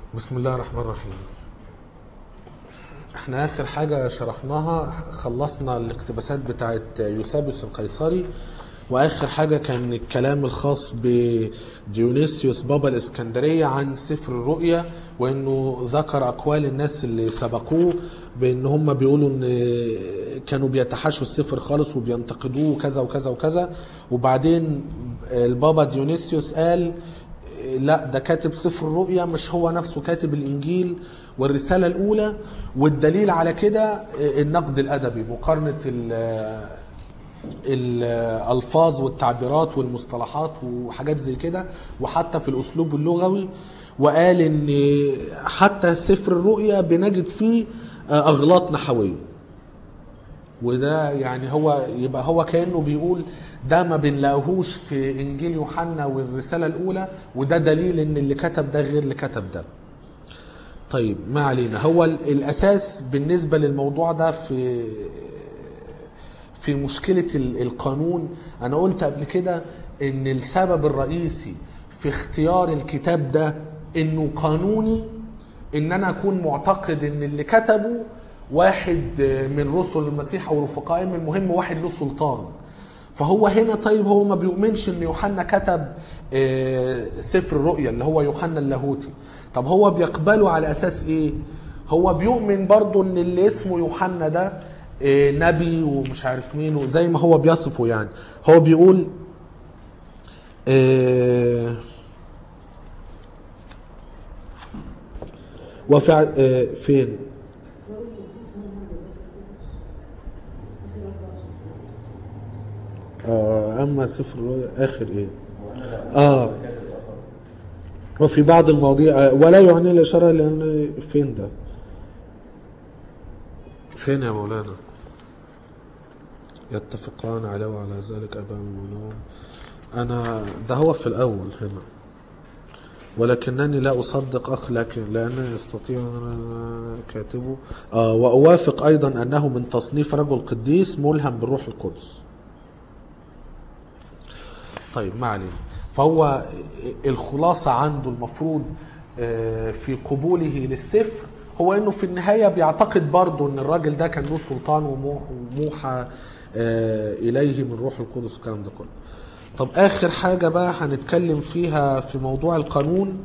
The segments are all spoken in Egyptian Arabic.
بسم الله الرحمن الرحيم احنا اخر حاجة شرحناها خلصنا الاقتباسات بتاعت يوسابيوس القيصري واخر حاجة كان الكلام الخاص بديونيسيوس بابا الاسكندرية عن سفر الرؤيا وانه ذكر اقوال الناس اللي سبقوه بان هم بيقولوا ان كانوا بيتحاشوا السفر خالص وبينتقدوه وكذا وكذا وكذا وبعدين البابا ديونيسيوس قال لا ده كاتب سفر الرؤيا مش هو نفسه كاتب الانجيل والرساله الاولى والدليل على كده النقد الادبي مقارنه ال- الالفاظ والتعبيرات والمصطلحات وحاجات زي كده وحتى في الاسلوب اللغوي وقال ان حتى سفر الرؤيا بنجد فيه اغلاط نحويه وده يعني هو يبقى هو كانه بيقول ده ما بنلاقوهوش في انجيل يوحنا والرساله الاولى وده دليل ان اللي كتب ده غير اللي كتب ده طيب ما علينا هو ال- الاساس بالنسبه للموضوع ده في في مشكله ال- القانون انا قلت قبل كده ان السبب الرئيسي في اختيار الكتاب ده انه قانوني ان انا اكون معتقد ان اللي كتبه واحد من رسل المسيح او رفقائهم المهم واحد له سلطان فهو هنا طيب هو ما بيؤمنش ان يوحنا كتب آه، سفر الرؤيا اللي هو يوحنا اللاهوتي طب هو بيقبله على اساس ايه هو بيؤمن برضه ان اللي اسمه يوحنا ده آه، نبي ومش عارف مين وزي ما هو بيصفه يعني هو بيقول آه، وفي ع- آه، فين آه اما سفر الرؤيا اخر ايه اه وفي بعض المواضيع آه، ولا يعني الاشاره لان فين ده فين يا مولانا يتفقان عليه وعلى ذلك ابا المؤمنون انا ده هو في الاول هنا ولكنني لا أصدق أخ لكن لأنني أستطيع أن أنا كاتبه آه وأوافق أيضا أنه من تصنيف رجل قديس ملهم بالروح القدس طيب ما علينا فهو الخلاصة عنده المفروض آه، في قبوله للسفر هو انه في النهاية بيعتقد برضه ان الراجل ده كان له سلطان ومو- وموحى آه، اليه من روح القدس والكلام ده كله طب اخر حاجة بقى هنتكلم فيها في موضوع القانون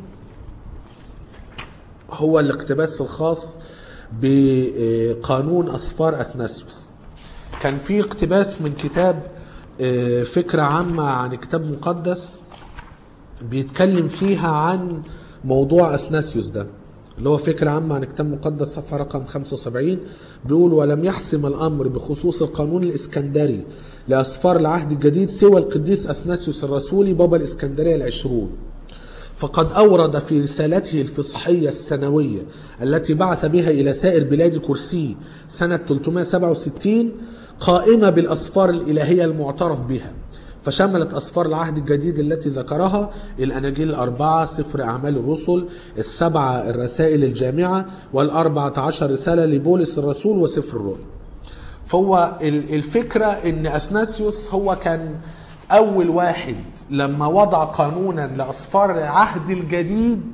هو الاقتباس الخاص بقانون اسفار اثناسيوس كان في اقتباس من كتاب آه، فكرة عامة عن كتاب مقدس بيتكلم فيها عن موضوع اثناسيوس ده اللي هو فكرة عامة عن كتاب مقدس صفحة رقم 75 بيقول ولم يحسم الأمر بخصوص القانون الإسكندري لأسفار العهد الجديد سوى القديس أثناسيوس الرسولي بابا الإسكندرية العشرون فقد أورد في رسالته الفصحية السنوية التي بعث بها إلى سائر بلاد كرسي سنة 367 قائمة بالأسفار الإلهية المعترف بها فشملت أسفار العهد الجديد التي ذكرها الأناجيل الأربعة سفر أعمال الرسل السبعة الرسائل الجامعة والأربعة عشر رسالة لبولس الرسول وسفر الرؤيا فهو ال- الفكرة ان اثناسيوس هو كان اول واحد لما وضع قانونا لاسفار العهد الجديد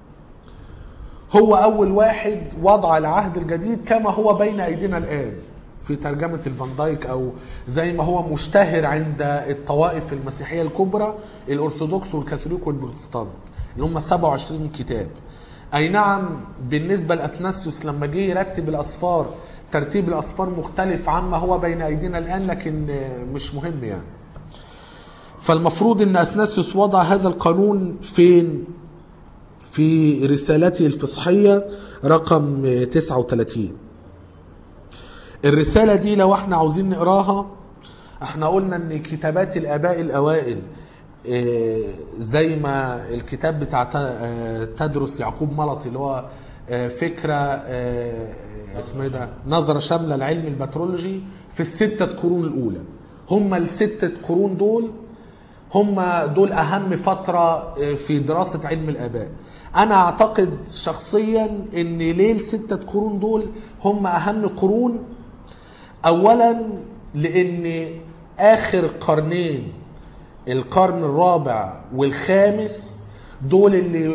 هو اول واحد وضع العهد الجديد كما هو بين ايدينا الان في ترجمة الفان دايك او زي ما هو مشتهر عند الطوائف المسيحية الكبرى الارثوذكس والكاثوليك والبروتستانت اللي هم 27 كتاب اي نعم بالنسبة لاثناسيوس لما جه يرتب الاسفار ترتيب الاسفار مختلف عما هو بين ايدينا الان لكن مش مهم يعني فالمفروض ان اثناسيوس وضع هذا القانون فين في رسالته الفصحية رقم 39 الرسالة دي لو احنا عاوزين نقراها احنا قلنا ان كتابات الاباء الاوائل اه، زي ما الكتاب بتاع ت- اه، تدرس يعقوب ملطي اللي هو اه، فكرة اه، اسمه ايه ده نظرة شاملة لعلم البترولوجي في الستة قرون الاولى هم الستة قرون دول هم دول اهم فتره في دراسه علم الاباء انا اعتقد شخصيا ان ليه السته قرون دول هم اهم قرون اولا لان اخر قرنين القرن الرابع والخامس دول اللي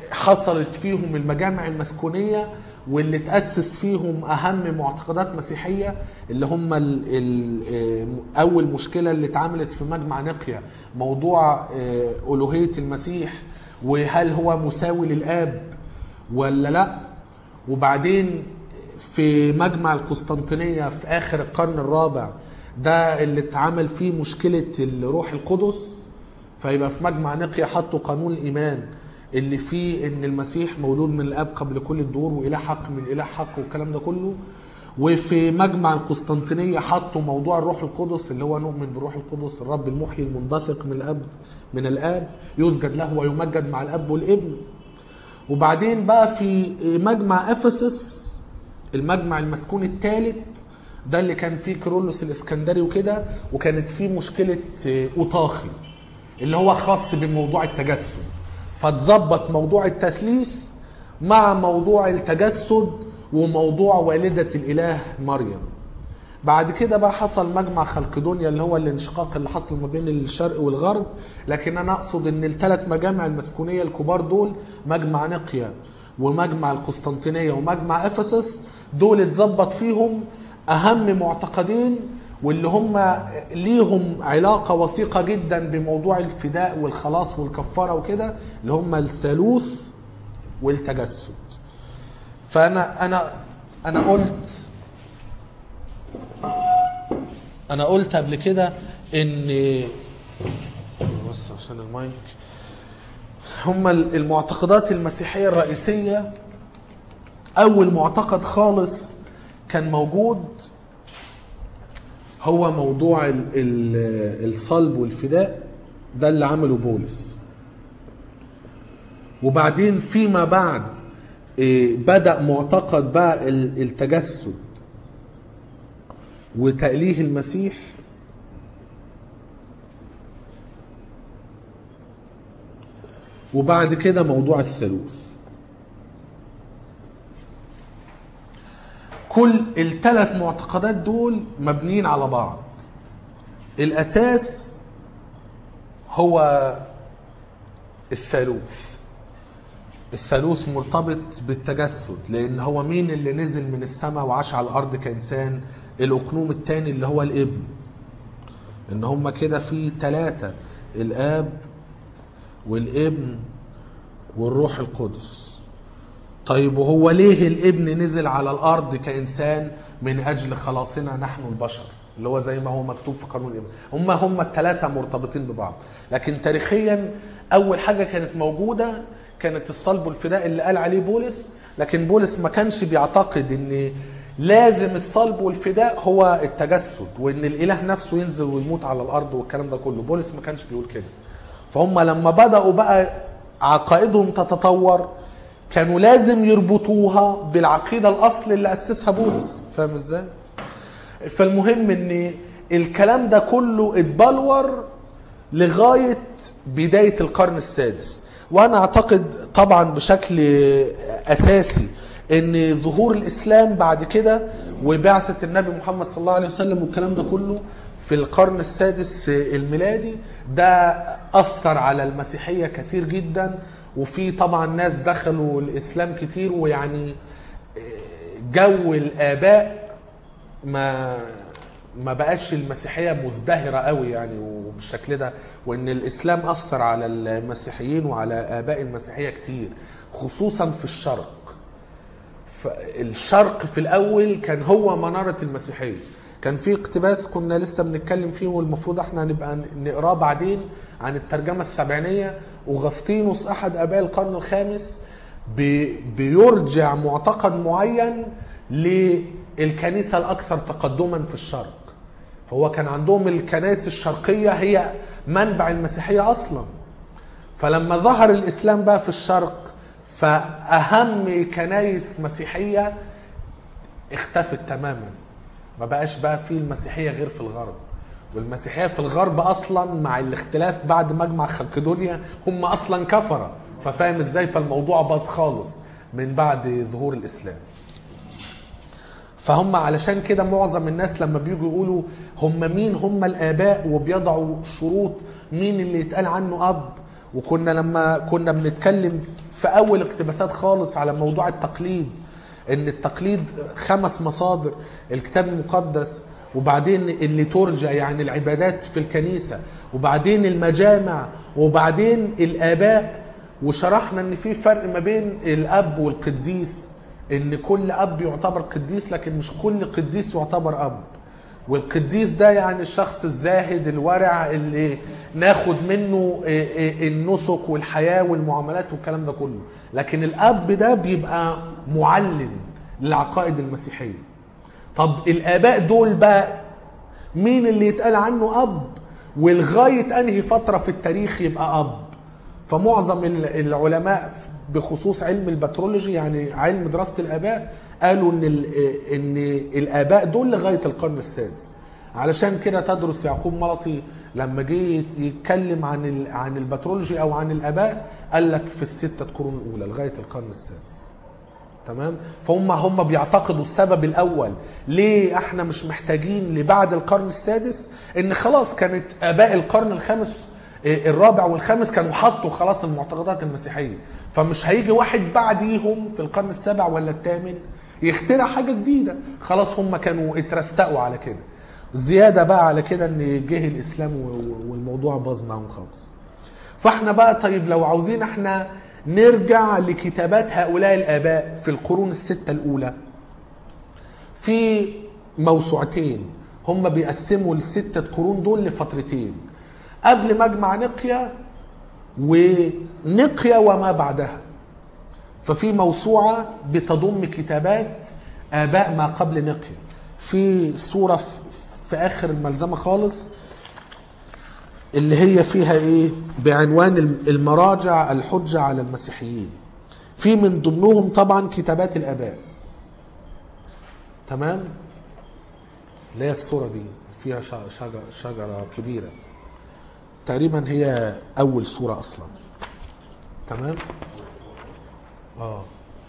حصلت فيهم المجامع المسكونية واللي تأسس فيهم أهم معتقدات مسيحية اللي هم ال ال أول مشكلة اللي اتعملت في مجمع نقيا موضوع آه، ألوهية المسيح وهل هو مساوي للآب ولا لا وبعدين في مجمع القسطنطينية في آخر القرن الرابع ده اللي اتعمل فيه مشكلة الروح القدس فيبقى في مجمع نقيا حطوا قانون الإيمان اللي فيه ان المسيح مولود من الاب قبل كل الدور واله حق من اله حق والكلام ده كله وفي مجمع القسطنطينيه حطوا موضوع الروح القدس اللي هو نؤمن بالروح القدس الرب المحيي المنبثق من الاب من الاب يسجد له ويمجد مع الاب والابن وبعدين بقى في مجمع افسس المجمع المسكون الثالث ده اللي كان فيه كيرلس الاسكندري وكده وكانت فيه مشكله اوطاخي اللي هو خاص بموضوع التجسد فتظبط موضوع التثليث مع موضوع التجسد وموضوع والدة الإله مريم بعد كده بقى حصل مجمع خلقدونيا اللي هو الانشقاق اللي حصل ما بين الشرق والغرب لكن انا اقصد ان الثلاث مجامع المسكونيه الكبار دول مجمع نقيا ومجمع القسطنطينيه ومجمع افسس دول اتظبط فيهم اهم معتقدين واللي هم ليهم علاقة وثيقة جدا بموضوع الفداء والخلاص والكفارة وكده اللي هم الثالوث والتجسد فأنا أنا أنا قلت أنا قلت قبل كده إن بص عشان المايك هم المعتقدات المسيحية الرئيسية أول معتقد خالص كان موجود هو موضوع ال- ال- الصلب والفداء ده اللي عمله بولس وبعدين فيما بعد إيه، بدأ معتقد بقى ال- التجسد وتأليه المسيح وبعد كده موضوع الثالوث كل الثلاث معتقدات دول مبنيين على بعض الاساس هو الثالوث الثالوث مرتبط بالتجسد لان هو مين اللي نزل من السماء وعاش على الارض كانسان الاقنوم الثاني اللي هو الابن ان هم كده في ثلاثه الاب والابن والروح القدس طيب وهو ليه الابن نزل على الارض كانسان من اجل خلاصنا نحن البشر اللي هو زي ما هو مكتوب في قانون الابن هم هم الثلاثه مرتبطين ببعض لكن تاريخيا اول حاجه كانت موجوده كانت الصلب والفداء اللي قال عليه بولس لكن بولس ما كانش بيعتقد ان لازم الصلب والفداء هو التجسد وان الاله نفسه ينزل ويموت على الارض والكلام ده كله بولس ما كانش بيقول كده فهم لما بداوا بقى عقائدهم تتطور كانوا لازم يربطوها بالعقيده الاصل اللي اسسها بولس فاهم ازاي فالمهم ان الكلام ده كله اتبلور لغايه بدايه القرن السادس وانا اعتقد طبعا بشكل اساسي ان ظهور الاسلام بعد كده وبعثه النبي محمد صلى الله عليه وسلم والكلام ده كله في القرن السادس الميلادي ده اثر على المسيحيه كثير جدا وفي طبعا ناس دخلوا الاسلام كتير ويعني جو الاباء ما ما بقاش المسيحيه مزدهره قوي يعني وبالشكل ده وان الاسلام اثر على المسيحيين وعلى اباء المسيحيه كتير خصوصا في الشرق الشرق في الاول كان هو مناره المسيحيه كان في اقتباس كنا لسه بنتكلم فيه والمفروض احنا نبقى نقراه بعدين عن الترجمه السبعينيه وغسطينوس احد اباء القرن الخامس بي بيرجع معتقد معين للكنيسه الاكثر تقدما في الشرق فهو كان عندهم الكنائس الشرقيه هي منبع المسيحيه اصلا فلما ظهر الاسلام بقى في الشرق فاهم كنايس مسيحيه اختفت تماما ما بقاش بقى في المسيحيه غير في الغرب والمسيحيه في الغرب اصلا مع الاختلاف بعد مجمع خلقدونيا هم اصلا كفره ففاهم ازاي فالموضوع باظ خالص من بعد ظهور الاسلام فهم علشان كده معظم الناس لما بيجوا يقولوا هم مين هم الاباء وبيضعوا شروط مين اللي يتقال عنه اب وكنا لما كنا بنتكلم في اول اقتباسات خالص على موضوع التقليد ان التقليد خمس مصادر الكتاب المقدس وبعدين الليتورجيا يعني العبادات في الكنيسه وبعدين المجامع وبعدين الاباء وشرحنا ان في فرق ما بين الاب والقديس ان كل اب يعتبر قديس لكن مش كل قديس يعتبر اب والقديس ده يعني الشخص الزاهد الورع اللي ناخد منه النسك والحياة والمعاملات والكلام ده كله لكن الأب ده بيبقى معلم للعقائد المسيحية طب الآباء دول بقى مين اللي يتقال عنه أب ولغاية أنهي فترة في التاريخ يبقى أب فمعظم العلماء بخصوص علم البترولوجي يعني علم دراسة الآباء قالوا ان ان الاباء دول لغايه القرن السادس علشان كده تدرس يعقوب ملطي لما جه يتكلم عن عن البترولوجي او عن الاباء قال لك في السته قرون الاولى لغايه القرن السادس تمام فهم هم بيعتقدوا السبب الاول ليه احنا مش محتاجين لبعد القرن السادس ان خلاص كانت اباء القرن الخامس الرابع والخامس كانوا حطوا خلاص المعتقدات المسيحيه فمش هيجي واحد بعديهم في القرن السابع ولا الثامن يخترع حاجه جديده خلاص هم كانوا اترستقوا على كده زياده بقى على كده ان جه الاسلام والموضوع باظ معاهم خالص فاحنا بقى طيب لو عاوزين احنا نرجع لكتابات هؤلاء الاباء في القرون السته الاولى في موسوعتين هم بيقسموا الستة قرون دول لفترتين قبل مجمع نقيا ونقيا وما بعدها ففي موسوعة بتضم كتابات آباء ما قبل نقيا في صورة في آخر الملزمة خالص اللي هي فيها إيه بعنوان المراجع الحجة على المسيحيين في من ضمنهم طبعا كتابات الآباء تمام اللي هي الصورة دي فيها شجرة, شجرة كبيرة تقريبا هي أول صورة أصلا تمام اه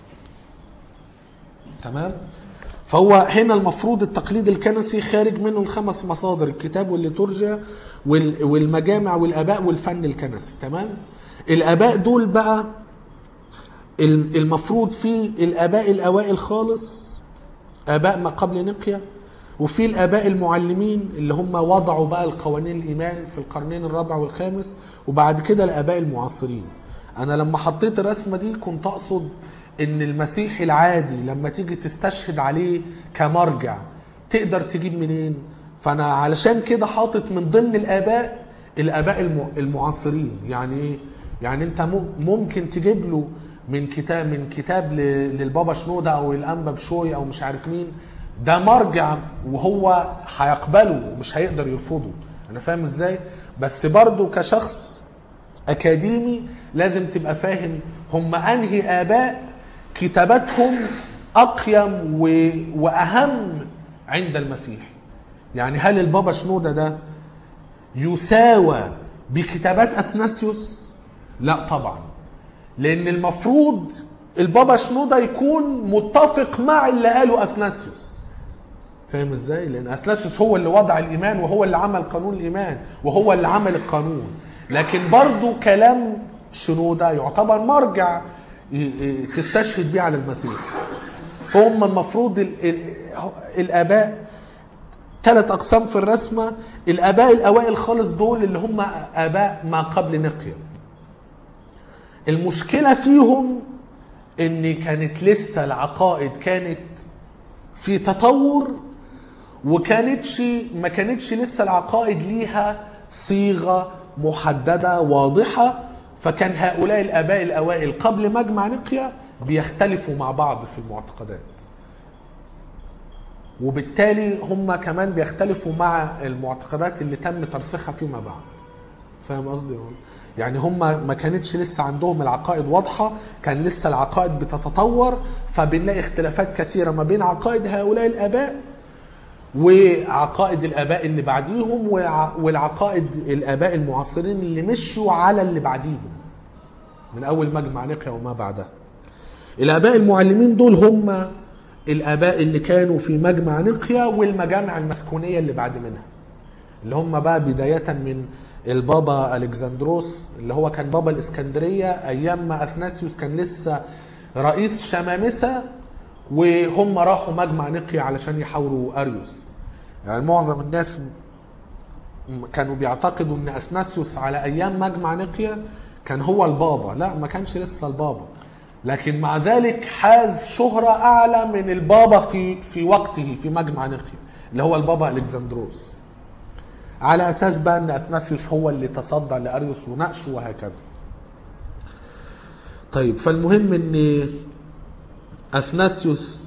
تمام فهو هنا المفروض التقليد الكنسي خارج منه الخمس مصادر الكتاب والليتورجيا والمجامع والاباء والفن الكنسي تمام الاباء دول بقى المفروض في الاباء الاوائل خالص اباء ما قبل نقيا وفي الاباء المعلمين اللي هم وضعوا بقى القوانين الايمان في القرنين الرابع والخامس وبعد كده الاباء المعاصرين انا لما حطيت الرسمه دي كنت اقصد ان المسيحي العادي لما تيجي تستشهد عليه كمرجع تقدر تجيب منين فانا علشان كده حاطط من ضمن الاباء الاباء المعاصرين يعني ايه يعني انت ممكن تجيب له من كتاب من كتاب للبابا شنوده او الانبا بشوي او مش عارف مين ده مرجع وهو هيقبله مش هيقدر يرفضه انا فاهم ازاي بس برضه كشخص اكاديمي لازم تبقى فاهم هم انهي اباء كتاباتهم اقيم و... واهم عند المسيح يعني هل البابا شنودة ده يساوى بكتابات اثناسيوس لا طبعا لان المفروض البابا شنودة يكون متفق مع اللي قاله اثناسيوس فاهم ازاي لان اثناسيوس هو اللي وضع الايمان وهو اللي عمل قانون الايمان وهو اللي عمل القانون لكن برضو كلام شنودة يعتبر مرجع تستشهد بيه على المسيح فهم المفروض الاباء ثلاث اقسام في الرسمه الاباء الاوائل خالص دول اللي هم اباء ما قبل نقيا المشكله فيهم ان كانت لسه العقائد كانت في تطور وكانتش ما كانتش لسه العقائد ليها صيغه محدده واضحه فكان هؤلاء الاباء الاوائل قبل مجمع نقيا بيختلفوا مع بعض في المعتقدات وبالتالي هم كمان بيختلفوا مع المعتقدات اللي تم ترسيخها فيما بعد فاهم قصدي يعني هم ما كانتش لسه عندهم العقائد واضحة كان لسه العقائد بتتطور فبنلاقي اختلافات كثيرة ما بين عقائد هؤلاء الآباء وعقائد الآباء اللي بعديهم والعقائد الآباء المعاصرين اللي مشوا على اللي بعديهم من أول مجمع نقيا وما بعدها الآباء المعلمين دول هم الآباء اللي كانوا في مجمع نقيا والمجامع المسكونية اللي بعد منها اللي هم بقى بداية من البابا الكسندروس اللي هو كان بابا الاسكندريه ايام ما اثناسيوس كان لسه رئيس شمامسه وهم راحوا مجمع نقيا علشان يحاوروا اريوس يعني معظم الناس م- كانوا بيعتقدوا ان اثناسيوس على ايام مجمع نقيا كان هو البابا لا ما كانش لسه البابا لكن مع ذلك حاز شهرة أعلى من البابا في في وقته في مجمع نقيا اللي هو البابا الكسندروس على اساس بقى ان اثناسيوس هو اللي تصدى لاريوس وناقشه وهكذا طيب فالمهم ان اثناسيوس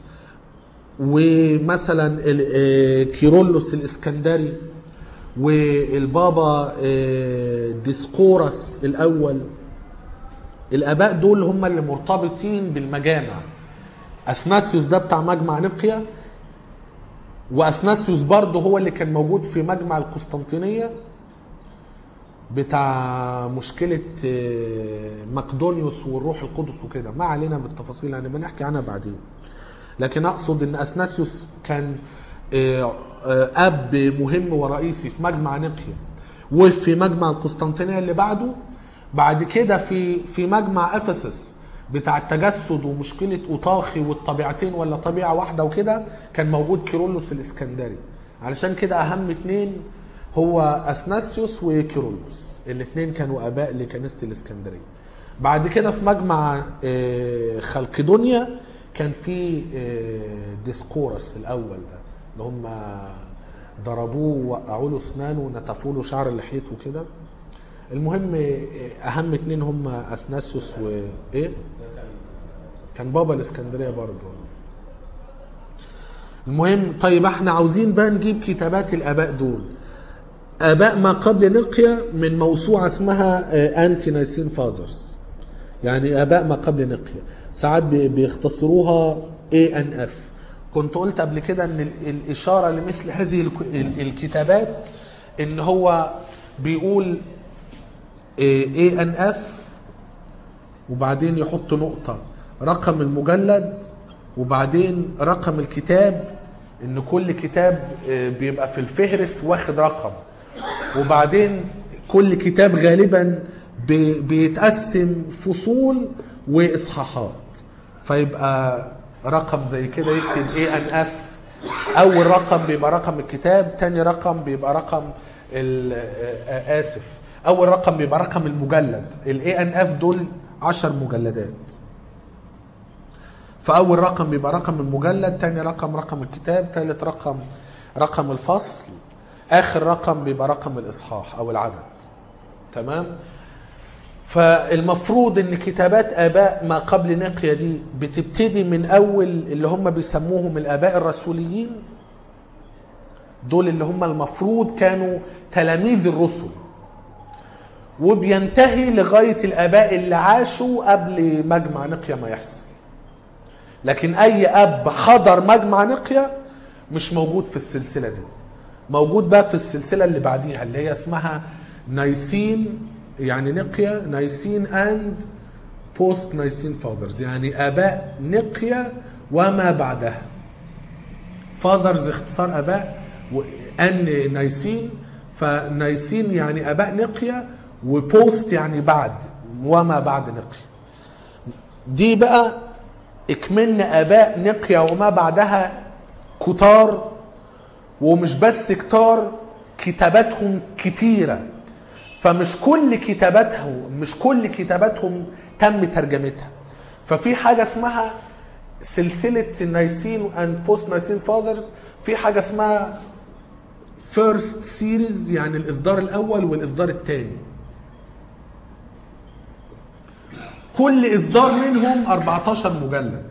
ومثلا ال- آه، كيرلس الاسكندري والبابا آه، ديسقورس الاول الاباء دول هم اللي مرتبطين بالمجامع اثناسيوس ده بتاع مجمع نقيا واثناسيوس برضه هو اللي كان موجود في مجمع القسطنطينيه بتاع مشكله آه، مقدونيوس والروح القدس وكده ما علينا بالتفاصيل يعني بنحكي عنها بعدين لكن اقصد ان اثناسيوس كان آه، آه، اب مهم ورئيسي في مجمع نقيا وفي مجمع القسطنطينيه اللي بعده بعد كده في في مجمع افسس بتاع التجسد ومشكله اوطاخي والطبيعتين ولا طبيعه واحده وكده كان موجود كيرلس الاسكندري علشان كده اهم اتنين هو اثناسيوس وكيرلس الاثنين كانوا اباء لكنيسه الاسكندريه بعد كده في مجمع آه، خلقدونيا كان في آه، ديسقورس الاول ده اللي هم ضربوه وقعوا له اسنانه ونتفوا له شعر لحيته وكده المهم آه، اهم اتنين هم اثناسيوس وايه كان بابا الاسكندريه برضه المهم طيب احنا عاوزين بقى نجيب كتابات الاباء دول اباء ما قبل نقيا من موسوعه اسمها انتي نايسين فاذرز يعني اباء ما قبل نقيا ساعات بي- بيختصروها اي ان اف كنت قلت قبل كده ان ال- الاشاره لمثل هذه الك- ال- الكتابات ان هو بيقول اي ان اف وبعدين يحط نقطة رقم المجلد وبعدين رقم الكتاب ان كل كتاب آه، بيبقى في الفهرس واخد رقم وبعدين كل كتاب غالبا بي- بيتقسم فصول واصحاحات فيبقى رقم زي كده يكتب اي ان اف اول رقم بيبقى رقم الكتاب تاني رقم بيبقى رقم ال- آه، آه، اسف اول رقم بيبقى رقم المجلد الاي ان اف دول 10 مجلدات فاول رقم بيبقى رقم المجلد تاني رقم رقم الكتاب تالت رقم رقم الفصل اخر رقم بيبقى رقم الاصحاح او العدد تمام فالمفروض ان كتابات اباء ما قبل نقيا دي بتبتدي من اول اللي هم بيسموهم الاباء الرسوليين دول اللي هم المفروض كانوا تلاميذ الرسل وبينتهي لغايه الاباء اللي عاشوا قبل مجمع نقيا ما يحصل لكن اي اب حضر مجمع نقيا مش موجود في السلسله دي موجود بقى في السلسله اللي بعديها اللي هي اسمها نايسين يعني نقيا نايسين اند بوست نايسين فاذرز يعني اباء نقيا وما بعدها فاذرز اختصار اباء وان نايسين فنايسين يعني اباء نقيا وبوست يعني بعد وما بعد نقيا دي بقى اكمن اباء نقيا وما بعدها كتار ومش بس كتار كتاباتهم كتيرة فمش كل كتاباتهم مش كل كتاباتهم تم ترجمتها ففي حاجة اسمها سلسلة النايسين and post نايسين فاذرز في حاجة اسمها فيرست سيريز يعني الإصدار الأول والإصدار الثاني كل إصدار منهم 14 مجلد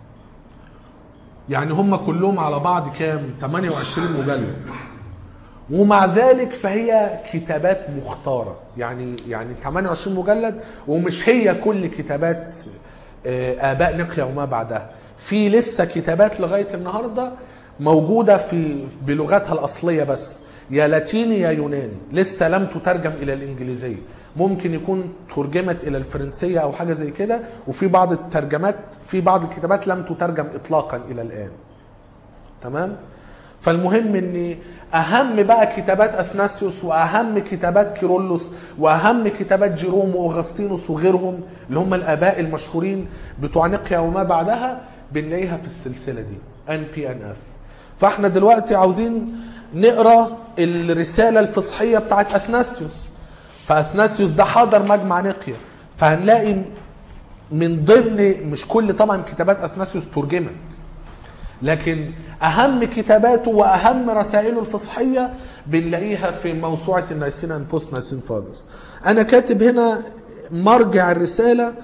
يعني هم كلهم على بعض كام 28 مجلد ومع ذلك فهي كتابات مختارة يعني يعني 28 مجلد ومش هي كل كتابات آه، آباء نقيا وما بعدها في لسه كتابات لغاية النهاردة موجودة في بلغتها الأصلية بس يا لاتيني يا يوناني لسه لم تترجم إلى الإنجليزية ممكن يكون ترجمت إلى الفرنسية أو حاجة زي كده وفي بعض الترجمات في بعض الكتابات لم تترجم إطلاقا إلى الآن تمام فالمهم ان اهم بقى كتابات اثناسيوس واهم كتابات كيرلس واهم كتابات جيروم واغسطينوس وغيرهم اللي هم الاباء المشهورين بتوع نقيا وما بعدها بنلاقيها في السلسله دي ان بي ان اف فاحنا دلوقتي عاوزين نقرا الرساله الفصحيه بتاعت اثناسيوس فاثناسيوس ده حضر مجمع نقيا فهنلاقي من ضمن مش كل طبعا كتابات اثناسيوس ترجمت لكن اهم كتاباته واهم رسائله الفصحيه بنلاقيها في موسوعه النايسين اند بوست نايسين فاذرز انا كاتب هنا مرجع الرساله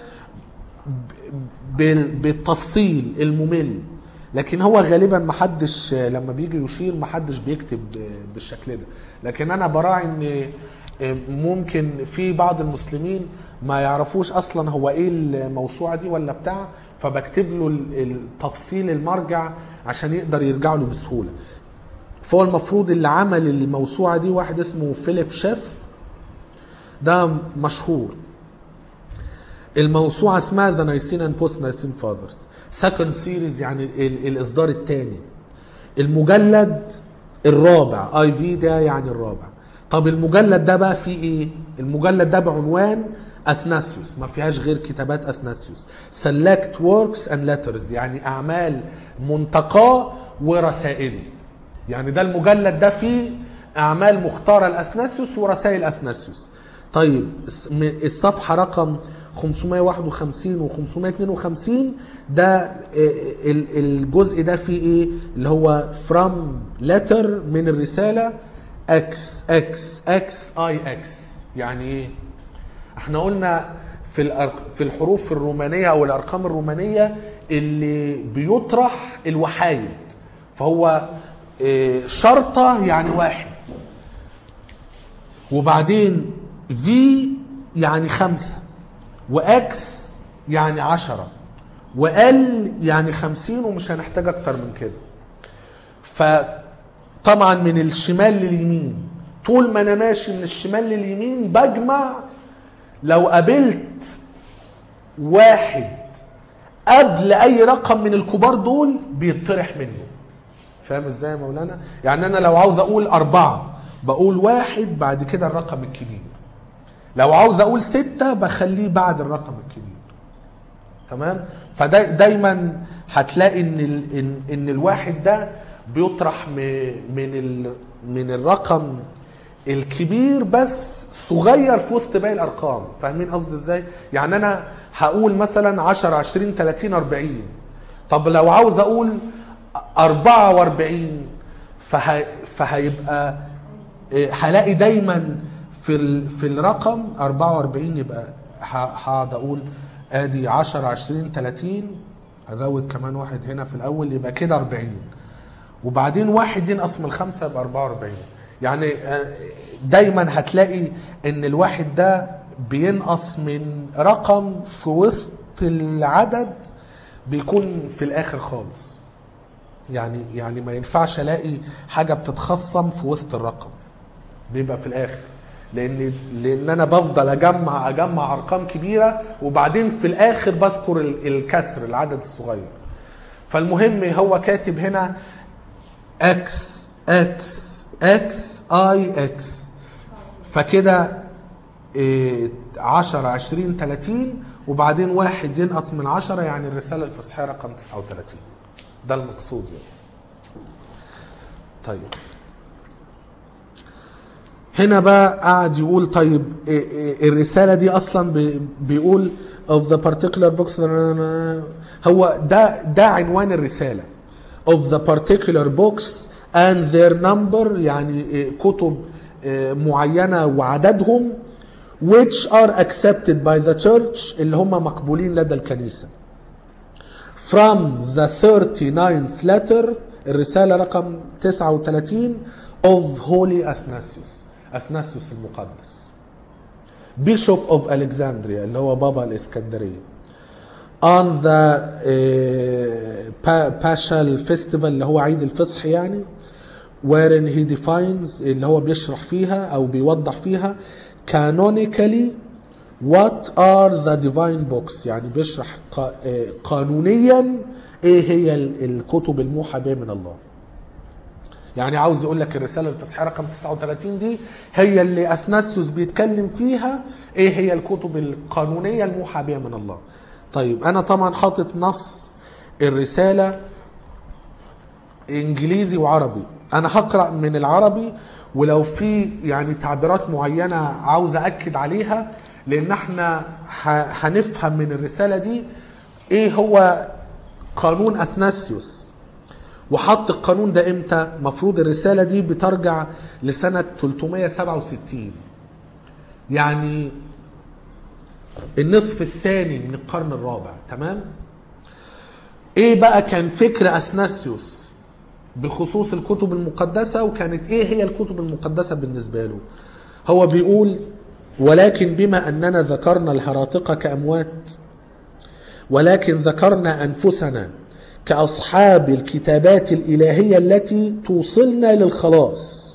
بال- بالتفصيل الممل لكن هو غالبا محدش لما بيجي يشير محدش بيكتب بالشكل ده لكن انا براعي ان ممكن في بعض المسلمين ما يعرفوش اصلا هو ايه الموسوعه دي ولا بتاع فبكتب له التفصيل المرجع عشان يقدر يرجع له بسهوله فهو المفروض اللي عمل الموسوعه دي واحد اسمه فيليب شيف ده مشهور الموسوعة اسمها ذا نايسين اند بوست نايسين فاذرز سكند سيريز يعني ال- الاصدار الثاني المجلد الرابع اي في ده يعني الرابع طب المجلد ده بقى فيه ايه المجلد ده بعنوان اثناسيوس ما فيهاش غير كتابات اثناسيوس select works and letters يعني اعمال منتقاه ورسائله يعني ده المجلد ده فيه اعمال مختاره لاثناسيوس ورسائل اثناسيوس طيب الس- م- الصفحه رقم 551 و 552 ده آه، ال- الجزء ده فيه ايه اللي هو from letter من الرساله اكس اكس اكس اي اكس يعني ايه احنا قلنا في الأرق... في الحروف الرومانيه او الارقام الرومانيه اللي بيطرح الوحايد فهو آه، شرطه يعني واحد وبعدين في يعني خمسة وإكس يعني عشرة وال يعني خمسين ومش هنحتاج أكتر من كده فطبعا من الشمال لليمين طول ما أنا ماشي من الشمال لليمين بجمع لو قابلت واحد قبل أي رقم من الكبار دول بيطرح منه فاهم ازاي يا مولانا؟ يعني انا لو عاوز اقول اربعه بقول واحد بعد كده الرقم الكبير. لو عاوز اقول سته بخليه بعد الرقم الكبير. تمام؟ فدا دايما هتلاقي ان ال ان, إن الواحد ده بيطرح م- من ال من الرقم الكبير بس صغير في وسط باقي الارقام، فاهمين قصدي ازاي؟ يعني انا هقول مثلا 10 20 30 40 طب لو عاوز اقول 44 فه... فهيبقى إيه، هلاقي دايما في ال... في الرقم 44 يبقى ه- هقعد اقول ادي 10 20 30 هزود كمان واحد هنا في الاول يبقى كده 40 وبعدين واحد ينقص من الخمسه يبقى 44 يعني آه، دايما هتلاقي ان الواحد ده بينقص من رقم في وسط العدد بيكون في الاخر خالص يعني يعني ما ينفعش الاقي حاجه بتتخصم في وسط الرقم بيبقى في الاخر لان لان انا بفضل اجمع اجمع ارقام كبيره وبعدين في الاخر بذكر ال- الكسر العدد الصغير فالمهم هو كاتب هنا اكس اكس اكس اي اكس فكده إيه، 10 20 30 وبعدين واحد ينقص من 10 يعني الرساله الفصحيه رقم 39 ده المقصود يعني طيب هنا بقى قاعد يقول طيب إيه إيه الرساله دي اصلا بي- بيقول of the particular books هو ده ده عنوان الرساله of the particular books and their number يعني إيه كتب إيه معينه وعددهم which are accepted by the church اللي هم مقبولين لدى الكنيسه from the 39th letter الرسالة رقم 39 of Holy Athanasius أثناسيوس المقدس Bishop of Alexandria اللي هو بابا الإسكندرية on the uh, Pa- Paschal Festival اللي هو عيد الفصح يعني wherein he defines اللي هو بيشرح فيها أو بيوضح فيها canonically what are the divine books يعني بيشرح قا- آه، قانونيا ايه هي ال- الكتب الموحى بها من الله يعني عاوز يقول لك الرساله الفصحيه رقم 39 دي هي اللي اثناسيوس بيتكلم فيها ايه هي الكتب القانونيه الموحى بها من الله طيب انا طبعا حاطط نص الرساله انجليزي وعربي انا هقرا من العربي ولو في يعني تعبيرات معينه عاوز اكد عليها لان احنا ه- هنفهم من الرساله دي ايه هو قانون اثناسيوس وحط القانون ده امتى مفروض الرساله دي بترجع لسنه 367 يعني النصف الثاني من القرن الرابع تمام ايه بقى كان فكر اثناسيوس بخصوص الكتب المقدسة وكانت ايه هي الكتب المقدسة بالنسبة له هو بيقول ولكن بما اننا ذكرنا الهراطقة كأموات ولكن ذكرنا انفسنا كاصحاب الكتابات الالهيه التي توصلنا للخلاص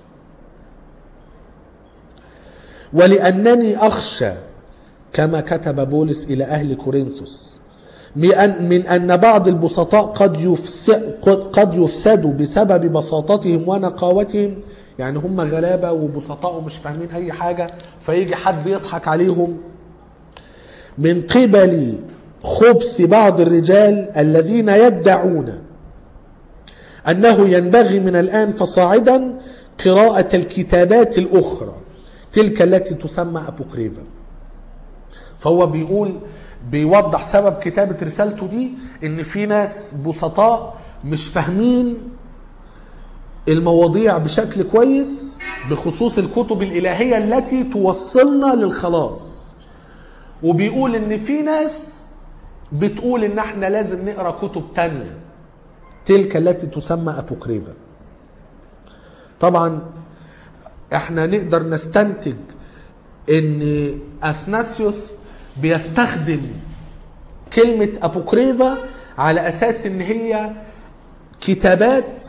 ولانني اخشى كما كتب بولس الى اهل كورنثوس من أن- من ان بعض البسطاء قد يفس- قد- قد يفسدوا بسبب بساطتهم ونقاوتهم يعني هم غلابه وبسطاء ومش فاهمين اي حاجه فيجي حد يضحك عليهم من قبل خبث بعض الرجال الذين يدعون انه ينبغي من الان فصاعدا قراءه الكتابات الاخرى تلك التي تسمى ابوكريفا فهو بيقول بيوضح سبب كتابه رسالته دي ان في ناس بسطاء مش فاهمين المواضيع بشكل كويس بخصوص الكتب الالهيه التي توصلنا للخلاص وبيقول ان في ناس بتقول ان احنا لازم نقرا كتب تانية تلك التي تسمى ابوكريفا طبعا احنا نقدر نستنتج ان اثناسيوس بيستخدم كلمة ابوكريفا على اساس ان هي كتابات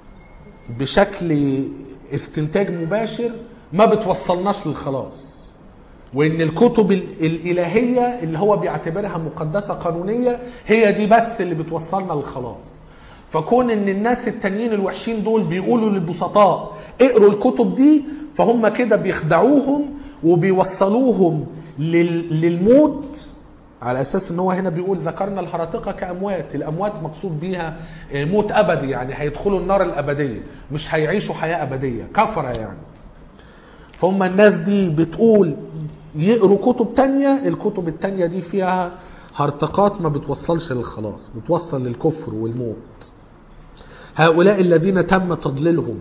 بشكل استنتاج مباشر ما بتوصلناش للخلاص وان الكتب ال- الالهيه اللي هو بيعتبرها مقدسه قانونيه هي دي بس اللي بتوصلنا للخلاص فكون ان الناس التانيين الوحشين دول بيقولوا للبسطاء اقروا الكتب دي فهم كده بيخدعوهم وبيوصلوهم لل- للموت على اساس ان هو هنا بيقول ذكرنا الهرطقه كاموات الاموات مقصود بيها آه، موت ابدي يعني هيدخلوا النار الابديه مش هيعيشوا حياه ابديه كفره يعني فهم الناس دي بتقول يقروا كتب تانية الكتب التانية دي فيها هرطقات ما بتوصلش للخلاص بتوصل للكفر والموت هؤلاء الذين تم تضليلهم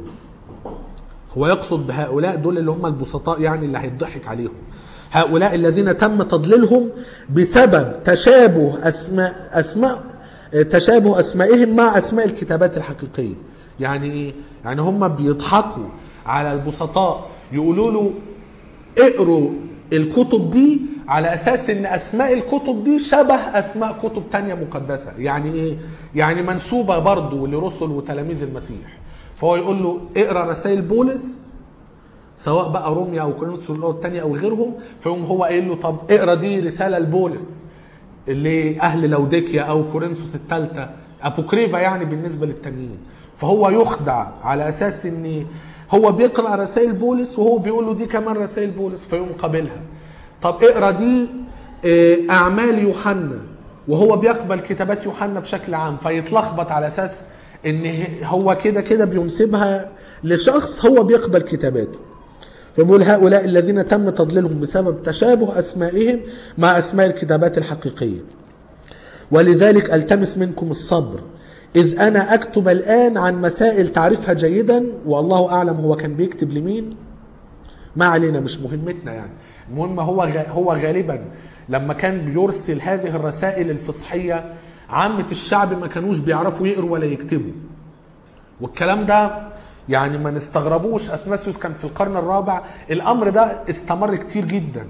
هو يقصد بهؤلاء دول اللي هم البسطاء يعني اللي هيضحك عليهم هؤلاء الذين تم تضليلهم بسبب تشابه اسماء اسماء تشابه اسمائهم مع اسماء الكتابات الحقيقيه يعني ايه يعني هم بيضحكوا على البسطاء يقولوا له اقروا الكتب دي على اساس ان اسماء الكتب دي شبه اسماء كتب تانية مقدسه يعني ايه يعني منسوبه برضه لرسل وتلاميذ المسيح فهو يقول له اقرا رسائل بولس سواء بقى روميا او كورنثوس الاولى الثانيه او غيرهم فيقوم هو قايل له طب اقرا دي رساله لبولس لاهل لوديكيا او كورنثوس الثالثه ابوكريفا يعني بالنسبه للتانيين فهو يخدع على اساس ان هو بيقرا رسائل بولس وهو بيقول له دي كمان رسائل بولس فيقوم قابلها طب اقرا دي آه، اعمال يوحنا وهو بيقبل كتابات يوحنا بشكل عام فيتلخبط على اساس ان هو كده كده بينسبها لشخص هو بيقبل كتاباته فبيقول هؤلاء الذين تم تضليلهم بسبب تشابه اسمائهم مع اسماء الكتابات الحقيقيه ولذلك التمس منكم الصبر اذ انا اكتب الان عن مسائل تعرفها جيدا والله اعلم هو كان بيكتب لمين ما علينا مش مهمتنا يعني المهم هو غ- هو غالبا لما كان بيرسل هذه الرسائل الفصحيه عامه الشعب ما كانوش بيعرفوا يقروا ولا يكتبوا والكلام ده يعني ما نستغربوش اثناسيوس كان في القرن الرابع الامر ده استمر كتير جدا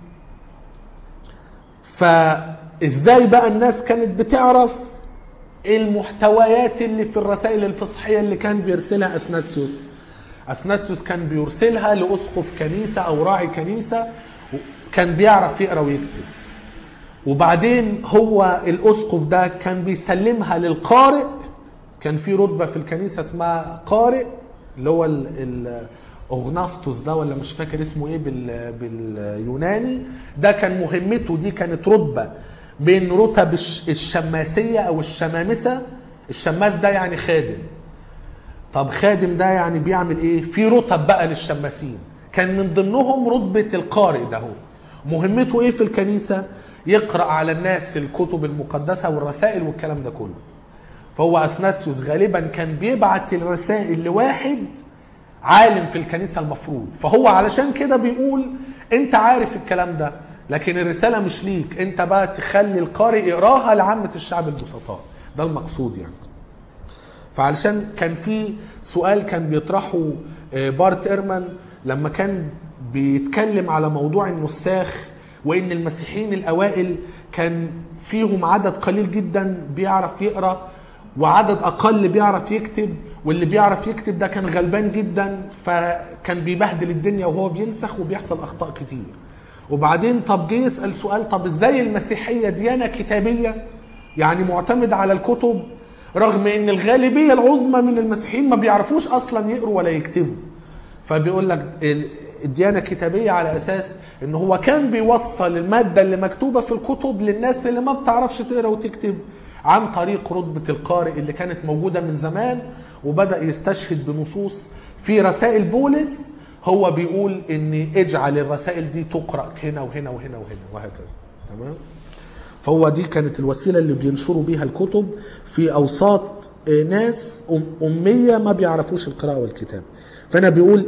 فازاي بقى الناس كانت بتعرف المحتويات اللي في الرسائل الفصحيه اللي كان بيرسلها اثناسيوس اثناسيوس كان بيرسلها لاسقف كنيسه او راعي كنيسه كان بيعرف يقرا ويكتب وبعدين هو الاسقف ده كان بيسلمها للقارئ كان في رتبه في الكنيسه اسمها قارئ اللي هو ال- ال- اغناستوس ده ولا مش فاكر اسمه ايه بال باليوناني ده كان مهمته دي كانت رتبه بين رتب الش- الشماسيه او الشمامسه الشماس ده يعني خادم طب خادم ده يعني بيعمل ايه في رتب بقى للشماسين كان من ضمنهم رتبه القارئ ده هو مهمته ايه في الكنيسه يقرا على الناس الكتب المقدسه والرسائل والكلام ده كله فهو اثناسيوس غالبا كان بيبعت الرسائل لواحد عالم في الكنيسه المفروض فهو علشان كده بيقول انت عارف الكلام ده لكن الرساله مش ليك انت بقى تخلي القارئ يقراها لعامه الشعب البسطاء ده المقصود يعني فعلشان كان في سؤال كان بيطرحه آه، بارت ايرمان لما كان بيتكلم على موضوع النساخ وان المسيحيين الاوائل كان فيهم عدد قليل جدا بيعرف يقرا وعدد اقل بيعرف يكتب واللي بيعرف يكتب ده كان غلبان جدا فكان بيبهدل الدنيا وهو بينسخ وبيحصل اخطاء كتير وبعدين طب جه يسال سؤال طب ازاي المسيحيه ديانه كتابيه يعني معتمد على الكتب رغم ان الغالبيه العظمى من المسيحيين ما بيعرفوش اصلا يقروا ولا يكتبوا فبيقول لك ال- الديانه كتابيه على اساس ان هو كان بيوصل الماده اللي مكتوبه في الكتب للناس اللي ما بتعرفش تقرا وتكتب عن طريق رتبه القارئ اللي كانت موجوده من زمان وبدا يستشهد بنصوص في رسائل بولس هو بيقول ان اجعل الرسائل دي تقرا هنا وهنا وهنا وهنا وهكذا تمام فهو دي كانت الوسيله اللي بينشروا بيها الكتب في اوساط آه، ناس أم- اميه ما بيعرفوش القراءه والكتاب فانا بيقول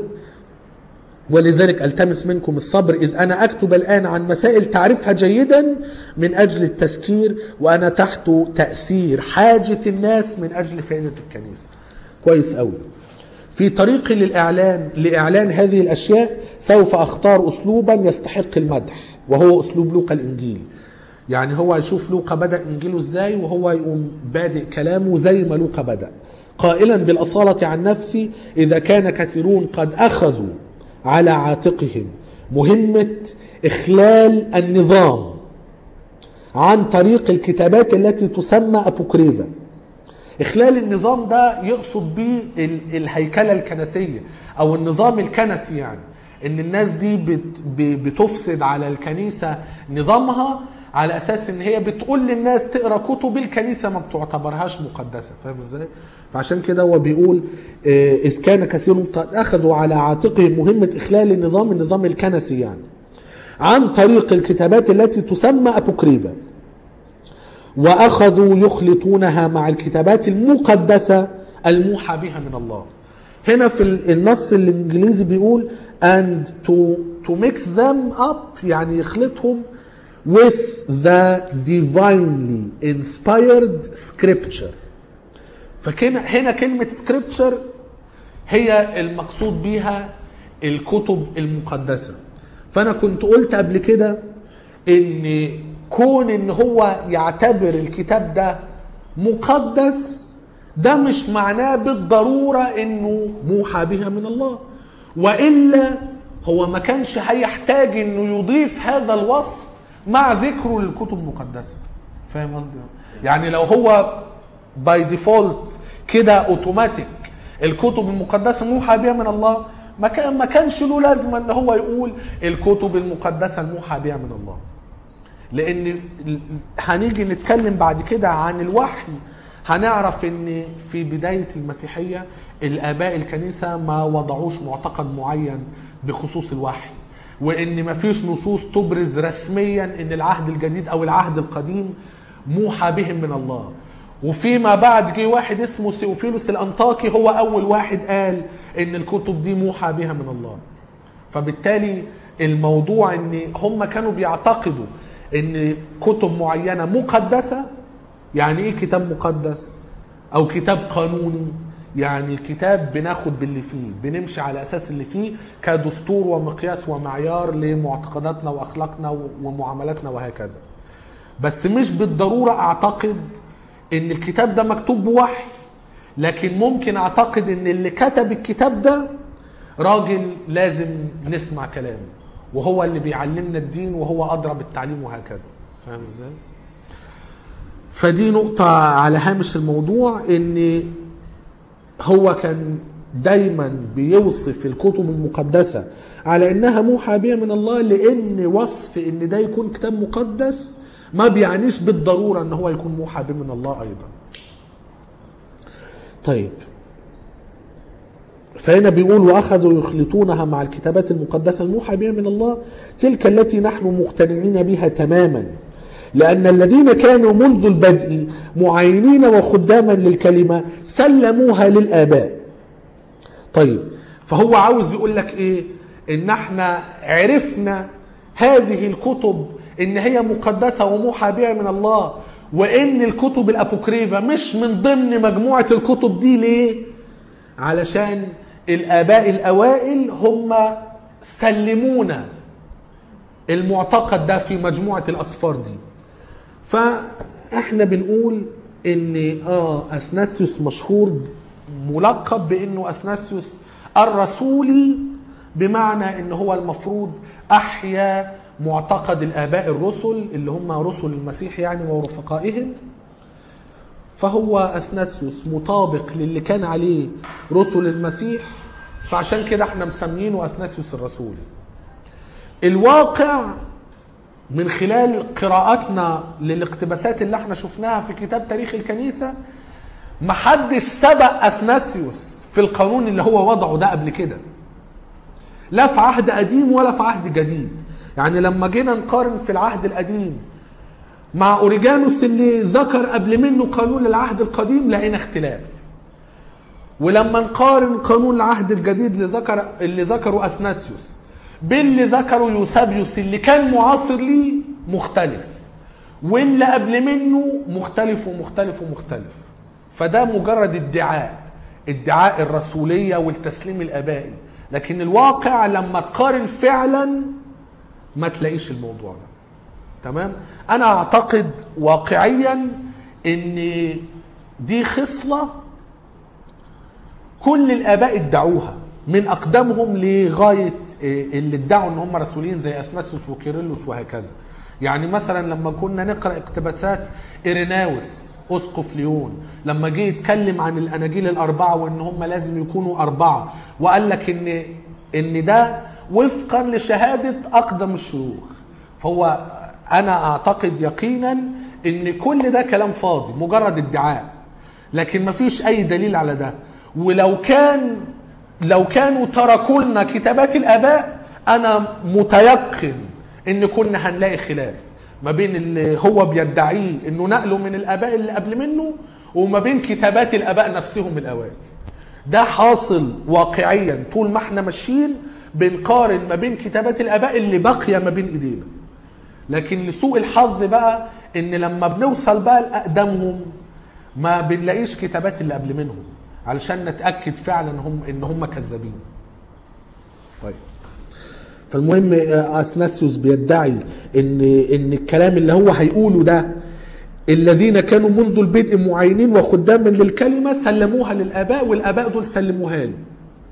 ولذلك التمس منكم الصبر اذ انا اكتب الان عن مسائل تعرفها جيدا من اجل التذكير وانا تحت تاثير حاجه الناس من اجل فائده الكنيسه كويس قوي في طريقي للاعلان لاعلان هذه الاشياء سوف اختار اسلوبا يستحق المدح وهو اسلوب لوقا الانجيلي يعني هو يشوف لوقا بدا انجيله ازاي وهو يقوم بادئ كلامه زي ما لوقا بدا قائلا بالاصاله عن نفسي اذا كان كثيرون قد اخذوا على عاتقهم مهمه اخلال النظام عن طريق الكتابات التي تسمى ابوكريفا اخلال النظام ده يقصد بيه ال- الهيكله الكنسيه او النظام الكنسي يعني ان الناس دي بت ب- بتفسد على الكنيسه نظامها على اساس ان هي بتقول للناس تقرا كتب الكنيسه ما بتعتبرهاش مقدسه فاهم ازاي فعشان كده هو بيقول آه، اذ كان كثير قد اخذوا على عاتقهم مهمه اخلال النظام النظام الكنسي يعني عن طريق الكتابات التي تسمى ابوكريفا واخذوا يخلطونها مع الكتابات المقدسه الموحى بها من الله هنا في ال- النص الانجليزي بيقول and to to mix them up يعني يخلطهم with the divinely inspired scripture فكنا هنا كلمة scripture هي المقصود بيها الكتب المقدسة فأنا كنت قلت قبل كده إن كون إن هو يعتبر الكتاب ده مقدس ده مش معناه بالضرورة إنه موحى بها من الله وإلا هو ما كانش هيحتاج إنه يضيف هذا الوصف مع ذكره للكتب المقدسة فاهم قصدي؟ يعني لو هو باي ديفولت كده اوتوماتيك الكتب المقدسه موحى بها من الله ما كان ما كانش له لازمه ان هو يقول الكتب المقدسه الموحى بها من الله لان ال- هنيجي نتكلم بعد كده عن الوحي هنعرف ان في بدايه المسيحيه الاباء الكنيسه ما وضعوش معتقد معين بخصوص الوحي وان ما فيش نصوص تبرز رسميا ان العهد الجديد او العهد القديم موحى بهم من الله وفيما بعد جه واحد اسمه ثيوفيلوس الانطاكي هو اول واحد قال ان الكتب دي موحى بها من الله فبالتالي الموضوع ان هم كانوا بيعتقدوا ان كتب معينه مقدسه يعني ايه كتاب مقدس او كتاب قانوني يعني كتاب بناخد باللي فيه بنمشي على اساس اللي فيه كدستور ومقياس ومعيار لمعتقداتنا واخلاقنا ومعاملاتنا وهكذا بس مش بالضروره اعتقد ان الكتاب ده مكتوب بوحي لكن ممكن اعتقد ان اللي كتب الكتاب ده راجل لازم نسمع كلامه وهو اللي بيعلمنا الدين وهو ادرى بالتعليم وهكذا فاهم ازاي فدي نقطة على هامش الموضوع ان هو كان دايما بيوصف الكتب المقدسة على انها موحى بها من الله لان وصف ان ده يكون كتاب مقدس ما بيعنيش بالضرورة ان هو يكون موحى به من الله ايضا طيب فهنا بيقول واخذوا يخلطونها مع الكتابات المقدسه الموحى بها من الله تلك التي نحن مقتنعين بها تماما لان الذين كانوا منذ البدء معينين وخداما للكلمه سلموها للاباء طيب فهو عاوز يقول لك ايه ان احنا عرفنا هذه الكتب ان هي مقدسه وموحى بها من الله وان الكتب الابوكريفه مش من ضمن مجموعه الكتب دي ليه علشان الآباء الأوائل هم سلمونا المعتقد ده في مجموعة الأصفار دي فإحنا بنقول إن آه أثناسيوس مشهور ملقب بإنه أثناسيوس الرسولي بمعنى إن هو المفروض أحيا معتقد الآباء الرسل اللي هم رسل المسيح يعني ورفقائهم فهو اثناسيوس مطابق للي كان عليه رسل المسيح فعشان كده احنا مسمينه اثناسيوس الرسول الواقع من خلال قراءتنا للاقتباسات اللي احنا شفناها في كتاب تاريخ الكنيسة محدش سبق اثناسيوس في القانون اللي هو وضعه ده قبل كده لا في عهد قديم ولا في عهد جديد يعني لما جينا نقارن في العهد القديم مع اوريجانوس اللي ذكر قبل منه قانون العهد القديم لقينا اختلاف ولما نقارن قانون العهد الجديد اللي ذكر اللي ذكره اثناسيوس باللي ذكره يوسابيوس اللي كان معاصر ليه مختلف واللي قبل منه مختلف ومختلف ومختلف فده مجرد ادعاء ادعاء الرسوليه والتسليم الابائي لكن الواقع لما تقارن فعلا ما تلاقيش الموضوع ده تمام انا اعتقد واقعيا ان دي خصله كل الاباء ادعوها من اقدمهم لغايه اللي ادعوا ان هم رسولين زي اثناسيوس وكيرلس وهكذا يعني مثلا لما كنا نقرا اقتباسات ايريناوس اسقف ليون لما جه يتكلم عن الاناجيل الاربعه وان هم لازم يكونوا اربعه وقال لك ان ان ده وفقا لشهاده اقدم الشيوخ فهو انا اعتقد يقينا ان كل ده كلام فاضي مجرد ادعاء لكن مفيش اي دليل على ده ولو كان لو كانوا تركوا لنا كتابات الاباء انا متيقن ان كنا هنلاقي خلاف ما بين اللي هو بيدعيه انه نقله من الاباء اللي قبل منه وما بين كتابات الاباء نفسهم الاوائل ده حاصل واقعيا طول ما احنا ماشيين بنقارن ما بين كتابات الاباء اللي باقيه ما بين ايدينا لكن لسوء الحظ بقى ان لما بنوصل بقى لاقدامهم ما بنلاقيش كتابات اللي قبل منهم علشان نتاكد فعلا هم ان هم كذابين طيب فالمهم اثناسيوس بيدعي ان ان الكلام اللي هو هيقوله ده الذين كانوا منذ البدء معينين وخداما للكلمه سلموها للاباء والاباء دول سلموها له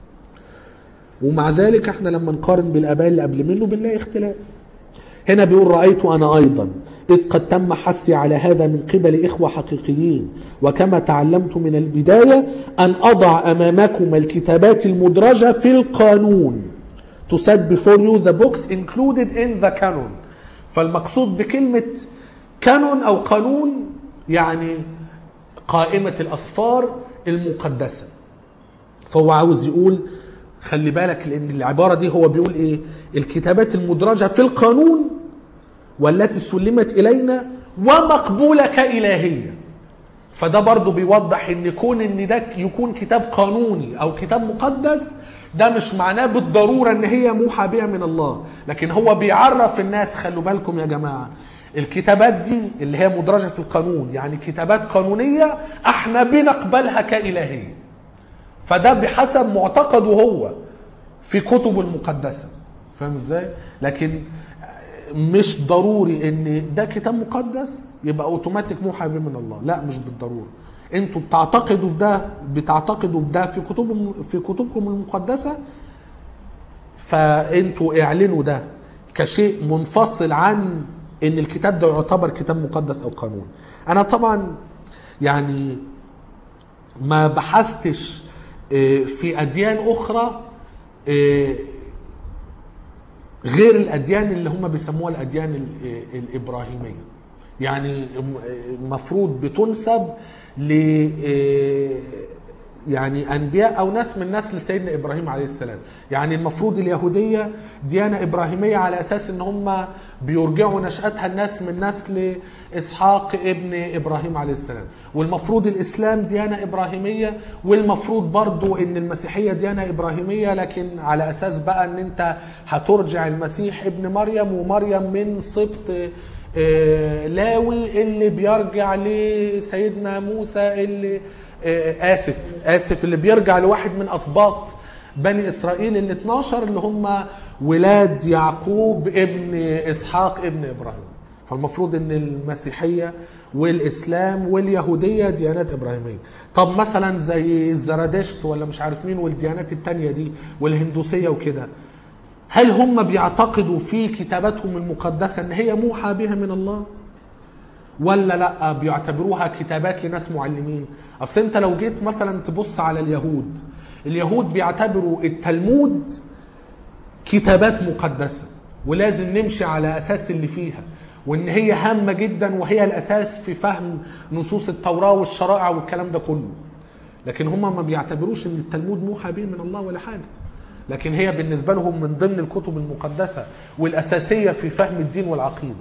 ومع ذلك احنا لما نقارن بالاباء اللي قبل منه بنلاقي اختلاف هنا بيقول رأيت أنا أيضا إذ قد تم حثي على هذا من قبل إخوة حقيقيين وكما تعلمت من البداية أن أضع أمامكم الكتابات المدرجة في القانون to set before you the books included in the canon فالمقصود بكلمة كانون أو قانون يعني قائمة الأصفار المقدسة فهو عاوز يقول خلي بالك لان العباره دي هو بيقول ايه الكتابات المدرجه في القانون والتي سلمت الينا ومقبوله كالهيه فده برضه بيوضح ان كون ان ده يكون كتاب قانوني او كتاب مقدس ده مش معناه بالضروره ان هي موحى بها من الله لكن هو بيعرف الناس خلوا بالكم يا جماعه الكتابات دي اللي هي مدرجه في القانون يعني كتابات قانونيه احنا بنقبلها كالهيه فده بحسب معتقده هو في كتبه المقدسة فاهم ازاي لكن مش ضروري ان ده كتاب مقدس يبقى اوتوماتيك موحى به من الله لا مش بالضروره انتوا بتعتقدوا في ده بتعتقدوا بده في كتب في كتبكم المقدسه فانتوا اعلنوا ده كشيء منفصل عن ان الكتاب ده يعتبر كتاب مقدس او قانون انا طبعا يعني ما بحثتش آه، في اديان اخرى آه، غير الاديان اللي هم بيسموها الاديان ال- الابراهيميه يعني المفروض بتنسب ل يعني انبياء او ناس من نسل سيدنا ابراهيم عليه السلام يعني المفروض اليهوديه ديانه ابراهيميه على اساس ان هم بيرجعوا نشاتها الناس من نسل اسحاق ابن ابراهيم عليه السلام والمفروض الاسلام ديانه ابراهيميه والمفروض برضو ان المسيحيه ديانه ابراهيميه لكن على اساس بقى ان انت هترجع المسيح ابن مريم ومريم من سبط آه، لاوي اللي بيرجع لسيدنا موسى اللي آه، اسف اسف اللي بيرجع لواحد من اسباط بني اسرائيل ال 12 اللي هم ولاد يعقوب ابن اسحاق ابن ابراهيم فالمفروض ان المسيحيه والاسلام واليهوديه ديانات ابراهيميه طب مثلا زي الزرادشت ولا مش عارف مين والديانات التانية دي والهندوسيه وكده هل هم بيعتقدوا في كتاباتهم المقدسه ان هي موحى بها من الله ولا لا بيعتبروها كتابات لناس معلمين اصل انت لو جيت مثلا تبص على اليهود اليهود بيعتبروا التلمود كتابات مقدسه ولازم نمشي على اساس اللي فيها وان هي هامه جدا وهي الاساس في فهم نصوص التوراه والشرائع والكلام ده كله لكن هم ما بيعتبروش ان التلمود موحى به من الله ولا حاجه لكن هي بالنسبه لهم من ضمن الكتب المقدسه والاساسيه في فهم الدين والعقيده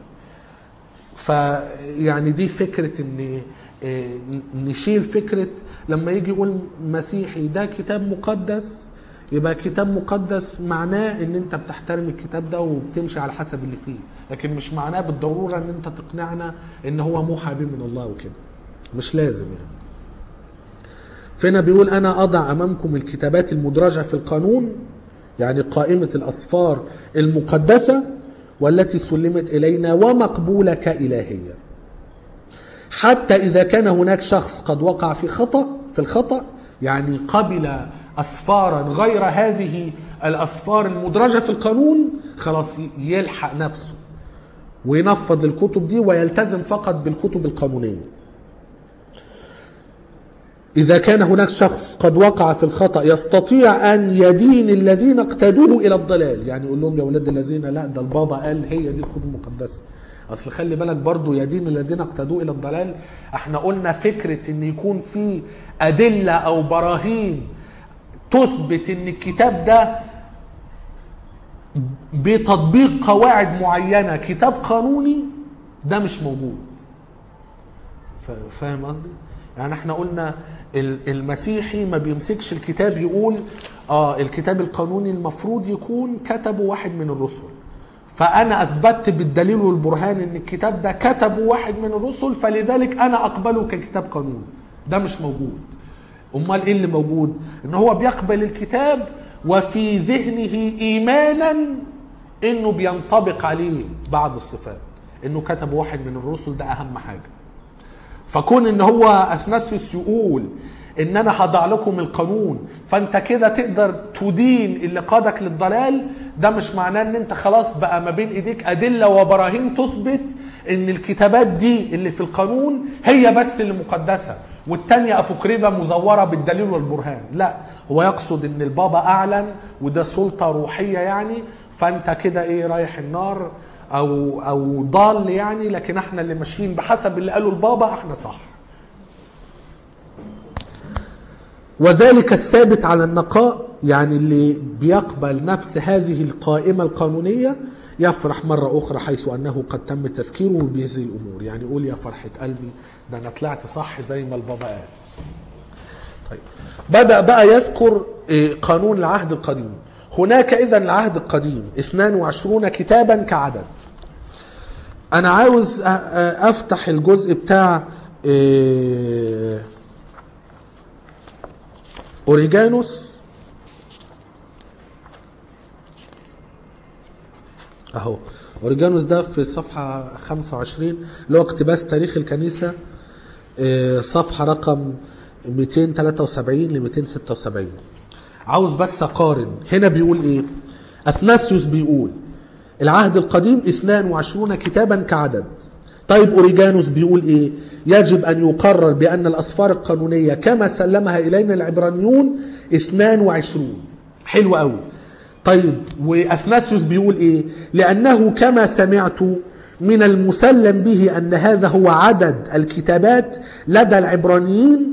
فيعني دي فكره ان آه، نشيل فكره لما يجي يقول مسيحي ده كتاب مقدس يبقى كتاب مقدس معناه ان انت بتحترم الكتاب ده وبتمشي على حسب اللي فيه لكن مش معناه بالضروره ان انت تقنعنا ان هو موحى به من الله وكده مش لازم يعني فهنا بيقول انا اضع امامكم الكتابات المدرجه في القانون يعني قائمه الاسفار المقدسه والتي سلمت الينا ومقبوله كالهيه حتى اذا كان هناك شخص قد وقع في خطا في الخطا يعني قبل اسفارا غير هذه الاسفار المدرجه في القانون خلاص يلحق نفسه وينفض الكتب دي ويلتزم فقط بالكتب القانونيه إذا كان هناك شخص قد وقع في الخطأ يستطيع أن يدين الذين اقتدوه إلى الضلال يعني يقول لهم يا ولاد الذين لا ده البابا قال هي دي الكتب المقدسة أصل خلي بالك برضو يدين الذين اقتدوه إلى الضلال احنا قلنا فكرة أن يكون في أدلة أو براهين تثبت أن الكتاب ده بتطبيق قواعد معينة كتاب قانوني ده مش موجود ف- فاهم قصدي؟ يعني احنا قلنا ال- المسيحي ما بيمسكش الكتاب يقول اه الكتاب القانوني المفروض يكون كتبه واحد من الرسل فانا اثبتت بالدليل والبرهان ان الكتاب ده كتبه واحد من الرسل فلذلك انا اقبله ككتاب قانوني ده مش موجود امال ايه اللي موجود ان هو بيقبل الكتاب وفي ذهنه ايمانا انه بينطبق عليه بعض الصفات انه كتب واحد من الرسل ده اهم حاجه فكون ان هو اثناسيوس يقول ان انا هضع لكم القانون فانت كده تقدر تدين اللي قادك للضلال ده مش معناه ان انت خلاص بقى ما بين ايديك ادله وبراهين تثبت ان الكتابات دي اللي في القانون هي بس اللي مقدسه والتانية أبوكريفا مزورة بالدليل والبرهان لا هو يقصد ان البابا اعلن وده سلطة روحية يعني فانت كده ايه رايح النار او او ضال يعني لكن احنا اللي ماشيين بحسب اللي قاله البابا احنا صح وذلك الثابت على النقاء يعني اللي بيقبل نفس هذه القائمة القانونية يفرح مرة أخرى حيث أنه قد تم تذكيره بهذه الأمور يعني يقول يا فرحة قلبي ده أنا طلعت صح زي ما البابا قال طيب بدأ بقى يذكر إيه، قانون العهد القديم هناك إذا العهد القديم 22 كتابا كعدد أنا عاوز أ- أ- أفتح الجزء بتاع إيه، أوريجانوس اهو اوريجانوس ده في صفحة 25 اللي هو اقتباس تاريخ الكنيسة آه، صفحة رقم 273 ل 276 عاوز بس اقارن هنا بيقول ايه اثناسيوس بيقول العهد القديم 22 كتابا كعدد طيب اوريجانوس بيقول ايه يجب ان يقرر بان الاصفار القانونيه كما سلمها الينا العبرانيون 22 حلو قوي طيب واثناسيوس بيقول ايه لانه كما سمعت من المسلم به ان هذا هو عدد الكتابات لدى العبرانيين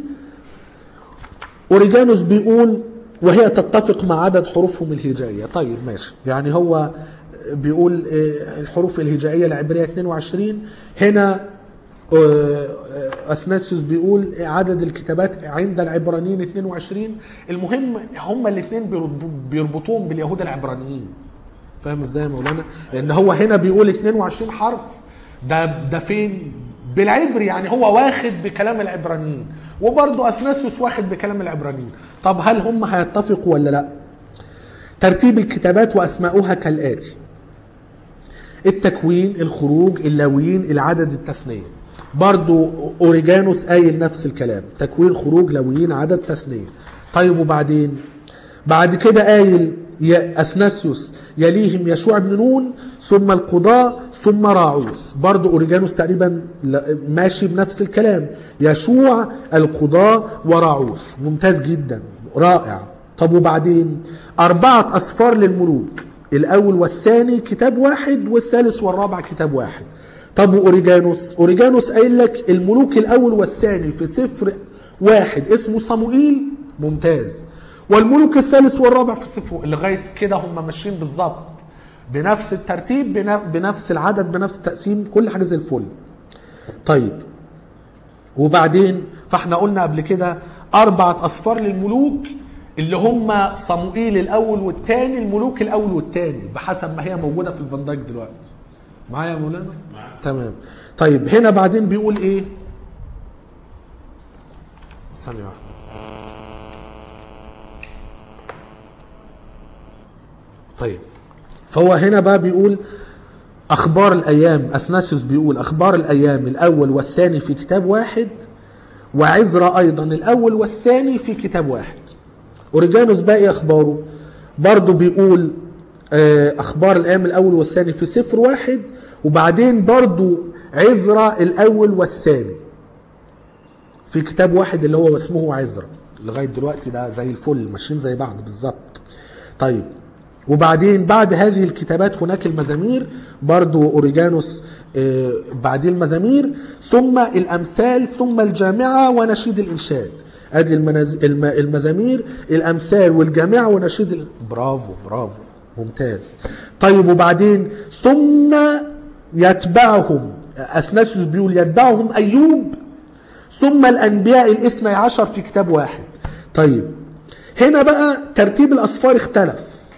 اوريجانوس بيقول وهي تتفق مع عدد حروفهم الهجائيه طيب ماشي يعني هو بيقول آه، الحروف الهجائيه العبريه 22 هنا آه، آه، اثناسيوس بيقول عدد الكتابات عند العبرانيين 22 المهم هما الاثنين بيربطوهم باليهود العبرانيين فاهم ازاي يا مولانا لان هو هنا بيقول 22 حرف ده ده فين بالعبري يعني هو واخد بكلام العبرانيين وبرضه اثناسيوس واخد بكلام العبرانيين طب هل هم هيتفقوا ولا لا ترتيب الكتابات واسماؤها كالاتي التكوين الخروج اللاويين العدد التثنيه برضو اوريجانوس قايل نفس الكلام تكوين خروج لاويين عدد تثنيه طيب وبعدين بعد كده قايل يا اثناسيوس يليهم يشوع بن نون ثم القضاء ثم راعوس برضو اوريجانوس تقريبا ل- ماشي بنفس الكلام يشوع القضاء وراعوس ممتاز جدا رائع طب وبعدين أربعة أصفار للملوك الأول والثاني كتاب واحد والثالث والرابع كتاب واحد طب وأوريجانوس أوريجانوس قايل لك الملوك الأول والثاني في سفر واحد اسمه صموئيل ممتاز والملوك الثالث والرابع في سفر لغاية كده هم ماشيين بالظبط بنفس الترتيب بن- بنفس العدد بنفس التقسيم كل حاجة زي الفل طيب وبعدين فاحنا قلنا قبل كده أربعة أصفار للملوك اللي هم صموئيل الأول والثاني الملوك الأول والثاني بحسب ما هي موجودة في الفان دايك دلوقتي معايا يا مولانا؟ تمام طيب هنا بعدين بيقول إيه؟ ثانية واحدة طيب فهو هنا بقى بيقول اخبار الايام اثناسيوس بيقول اخبار الايام الاول والثاني في كتاب واحد وعزرا ايضا الاول والثاني في كتاب واحد اوريجانوس باقي اخباره برضه بيقول آه، اخبار الايام الاول والثاني في سفر واحد وبعدين برضه عزرا الاول والثاني في كتاب واحد اللي هو اسمه عزرا لغايه دلوقتي ده زي الفل ماشيين زي بعض بالظبط طيب وبعدين بعد هذه الكتابات هناك المزامير برضو اوريجانوس آه، بعدين المزامير ثم الامثال ثم الجامعه ونشيد الانشاد ادي المناز... الم... المزامير الامثال والجامعه ونشيد ال... برافو برافو ممتاز طيب وبعدين ثم يتبعهم اثناسيوس بيقول يتبعهم ايوب ثم الانبياء الاثني عشر في كتاب واحد طيب هنا بقى ترتيب الاصفار اختلف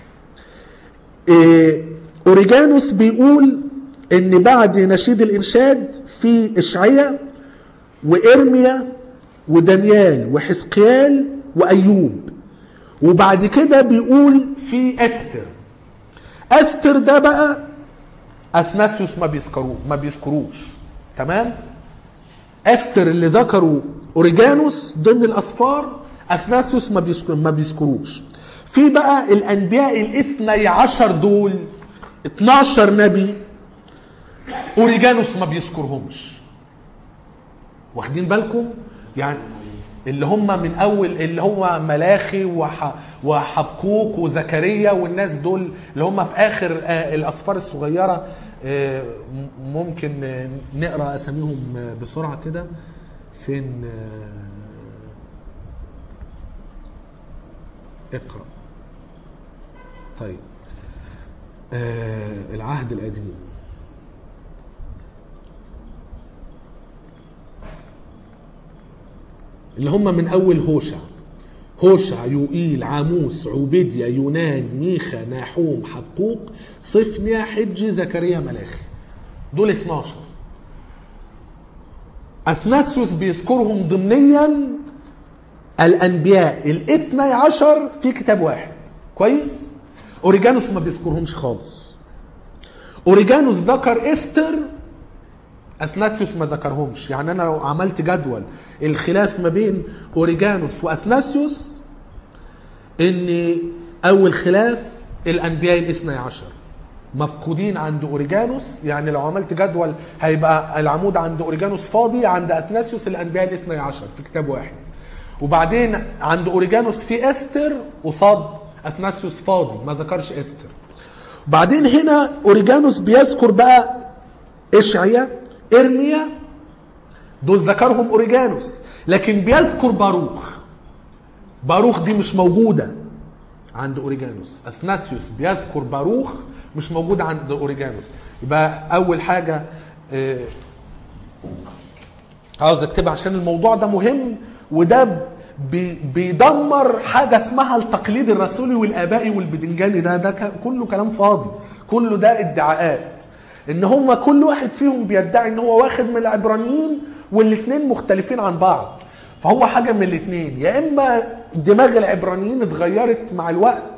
إيه، اوريجانوس بيقول ان بعد نشيد الانشاد في اشعياء وارميا ودانيال وحزقيال وايوب وبعد كده بيقول في استر استر ده بقى اثناسيوس ما بيذكروه ما بيذكروش تمام استر اللي ذكروا اوريجانوس ضمن الاصفار اثناسيوس ما بيذك- ما بيذكروش في بقى الانبياء الاثني عشر دول 12 نبي اوريجانوس ما بيذكرهمش واخدين بالكم يعني اللي هم من اول اللي هم ملاخي وح وحبقوق وزكريا والناس دول اللي هم في اخر آه، الاصفار الصغيره آه، م- ممكن آه، نقرا اساميهم آه، بسرعه كده فين آه، اقرا طيب آه العهد القديم اللي هم من اول هوشع هوشع يوئيل عاموس عوبيديا يونان ميخا ناحوم حبقوق صفنيا حجي زكريا ملاخي دول 12 اثناسيوس بيذكرهم ضمنيا الانبياء الاثني عشر في كتاب واحد كويس اوريجانوس ما بيذكرهمش خالص اوريجانوس ذكر استر اثناسيوس ما ذكرهمش يعني انا لو عملت جدول الخلاف ما بين اوريجانوس واثناسيوس ان اول خلاف الانبياء الاثني عشر مفقودين عند اوريجانوس يعني لو عملت جدول هيبقى العمود عند اوريجانوس فاضي عند اثناسيوس الانبياء الاثني عشر في كتاب واحد وبعدين عند اوريجانوس في استر قصاد اثناسيوس فاضي ما ذكرش استر بعدين هنا اوريجانوس بيذكر بقى اشعيا ارميا دول ذكرهم اوريجانوس لكن بيذكر باروخ باروخ دي مش موجوده عند اوريجانوس اثناسيوس بيذكر باروخ مش موجود عند اوريجانوس يبقى اول حاجه آه، عاوز اكتبها عشان الموضوع ده مهم وده بي- بيدمر حاجه اسمها التقليد الرسولي والابائي والبدنجاني ده ده ك- كله كلام فاضي كله ده ادعاءات ان هم كل واحد فيهم بيدعي ان هو واخد من العبرانيين والاثنين مختلفين عن بعض فهو حاجه من الاثنين يا اما دماغ العبرانيين اتغيرت مع الوقت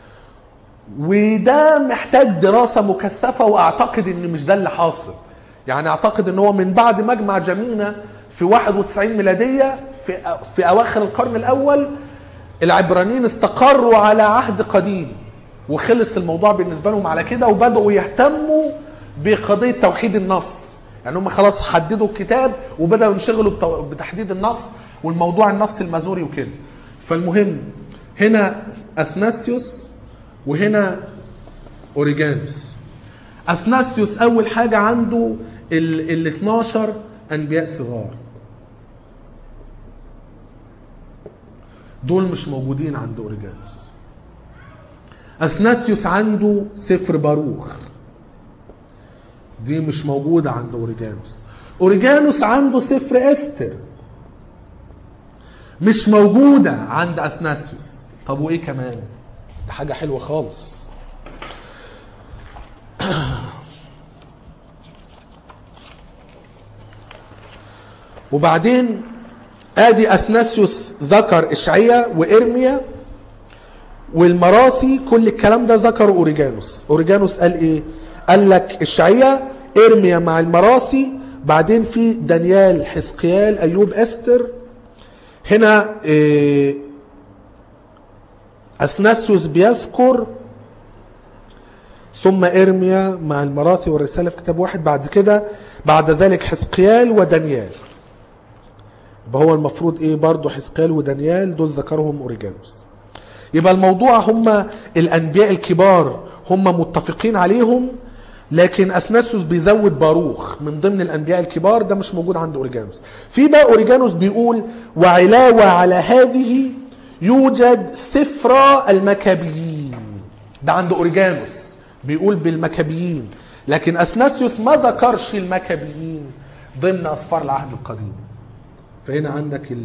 وده محتاج دراسة مكثفة واعتقد ان مش ده اللي حاصل يعني اعتقد ان هو من بعد مجمع جمينة في 91 ميلادية في, في اواخر القرن الاول العبرانيين استقروا على عهد قديم وخلص الموضوع بالنسبة لهم على كده وبدأوا يهتموا بقضية توحيد النص يعني هم خلاص حددوا الكتاب وبدأوا ينشغلوا بتو- بتحديد النص والموضوع النص المازوري وكده فالمهم هنا اثناسيوس وهنا اوريجانوس اثناسيوس اول حاجه عنده ال ال 12 انبياء صغار دول مش موجودين عند اوريجانوس اثناسيوس عنده سفر باروخ دي مش موجوده عند اوريجانوس اوريجانوس عنده سفر استر مش موجوده عند اثناسيوس طب وايه كمان ده حاجه حلوه خالص وبعدين ادي اثناسيوس ذكر اشعيا وارميا والمراثي كل الكلام ده ذكره اوريجانوس اوريجانوس قال ايه قال لك اشعيا ارميا مع المراثي بعدين في دانيال حزقيال ايوب استر هنا إيه اثناسيوس بيذكر ثم ارميا مع المراثي والرساله في كتاب واحد بعد كده بعد ذلك حزقيال ودانيال يبقى هو المفروض ايه برضه حزقيال ودانيال دول ذكرهم اوريجانوس يبقى الموضوع هم الانبياء الكبار هم متفقين عليهم لكن اثناسيوس بيزود باروخ من ضمن الانبياء الكبار ده مش موجود عند اوريجانوس في بقى اوريجانوس بيقول وعلاوه على هذه يوجد سفر المكابيين ده عند اوريجانوس بيقول بالمكابيين لكن اثناسيوس ما ذكرش المكابيين ضمن اسفار العهد القديم فهنا عندك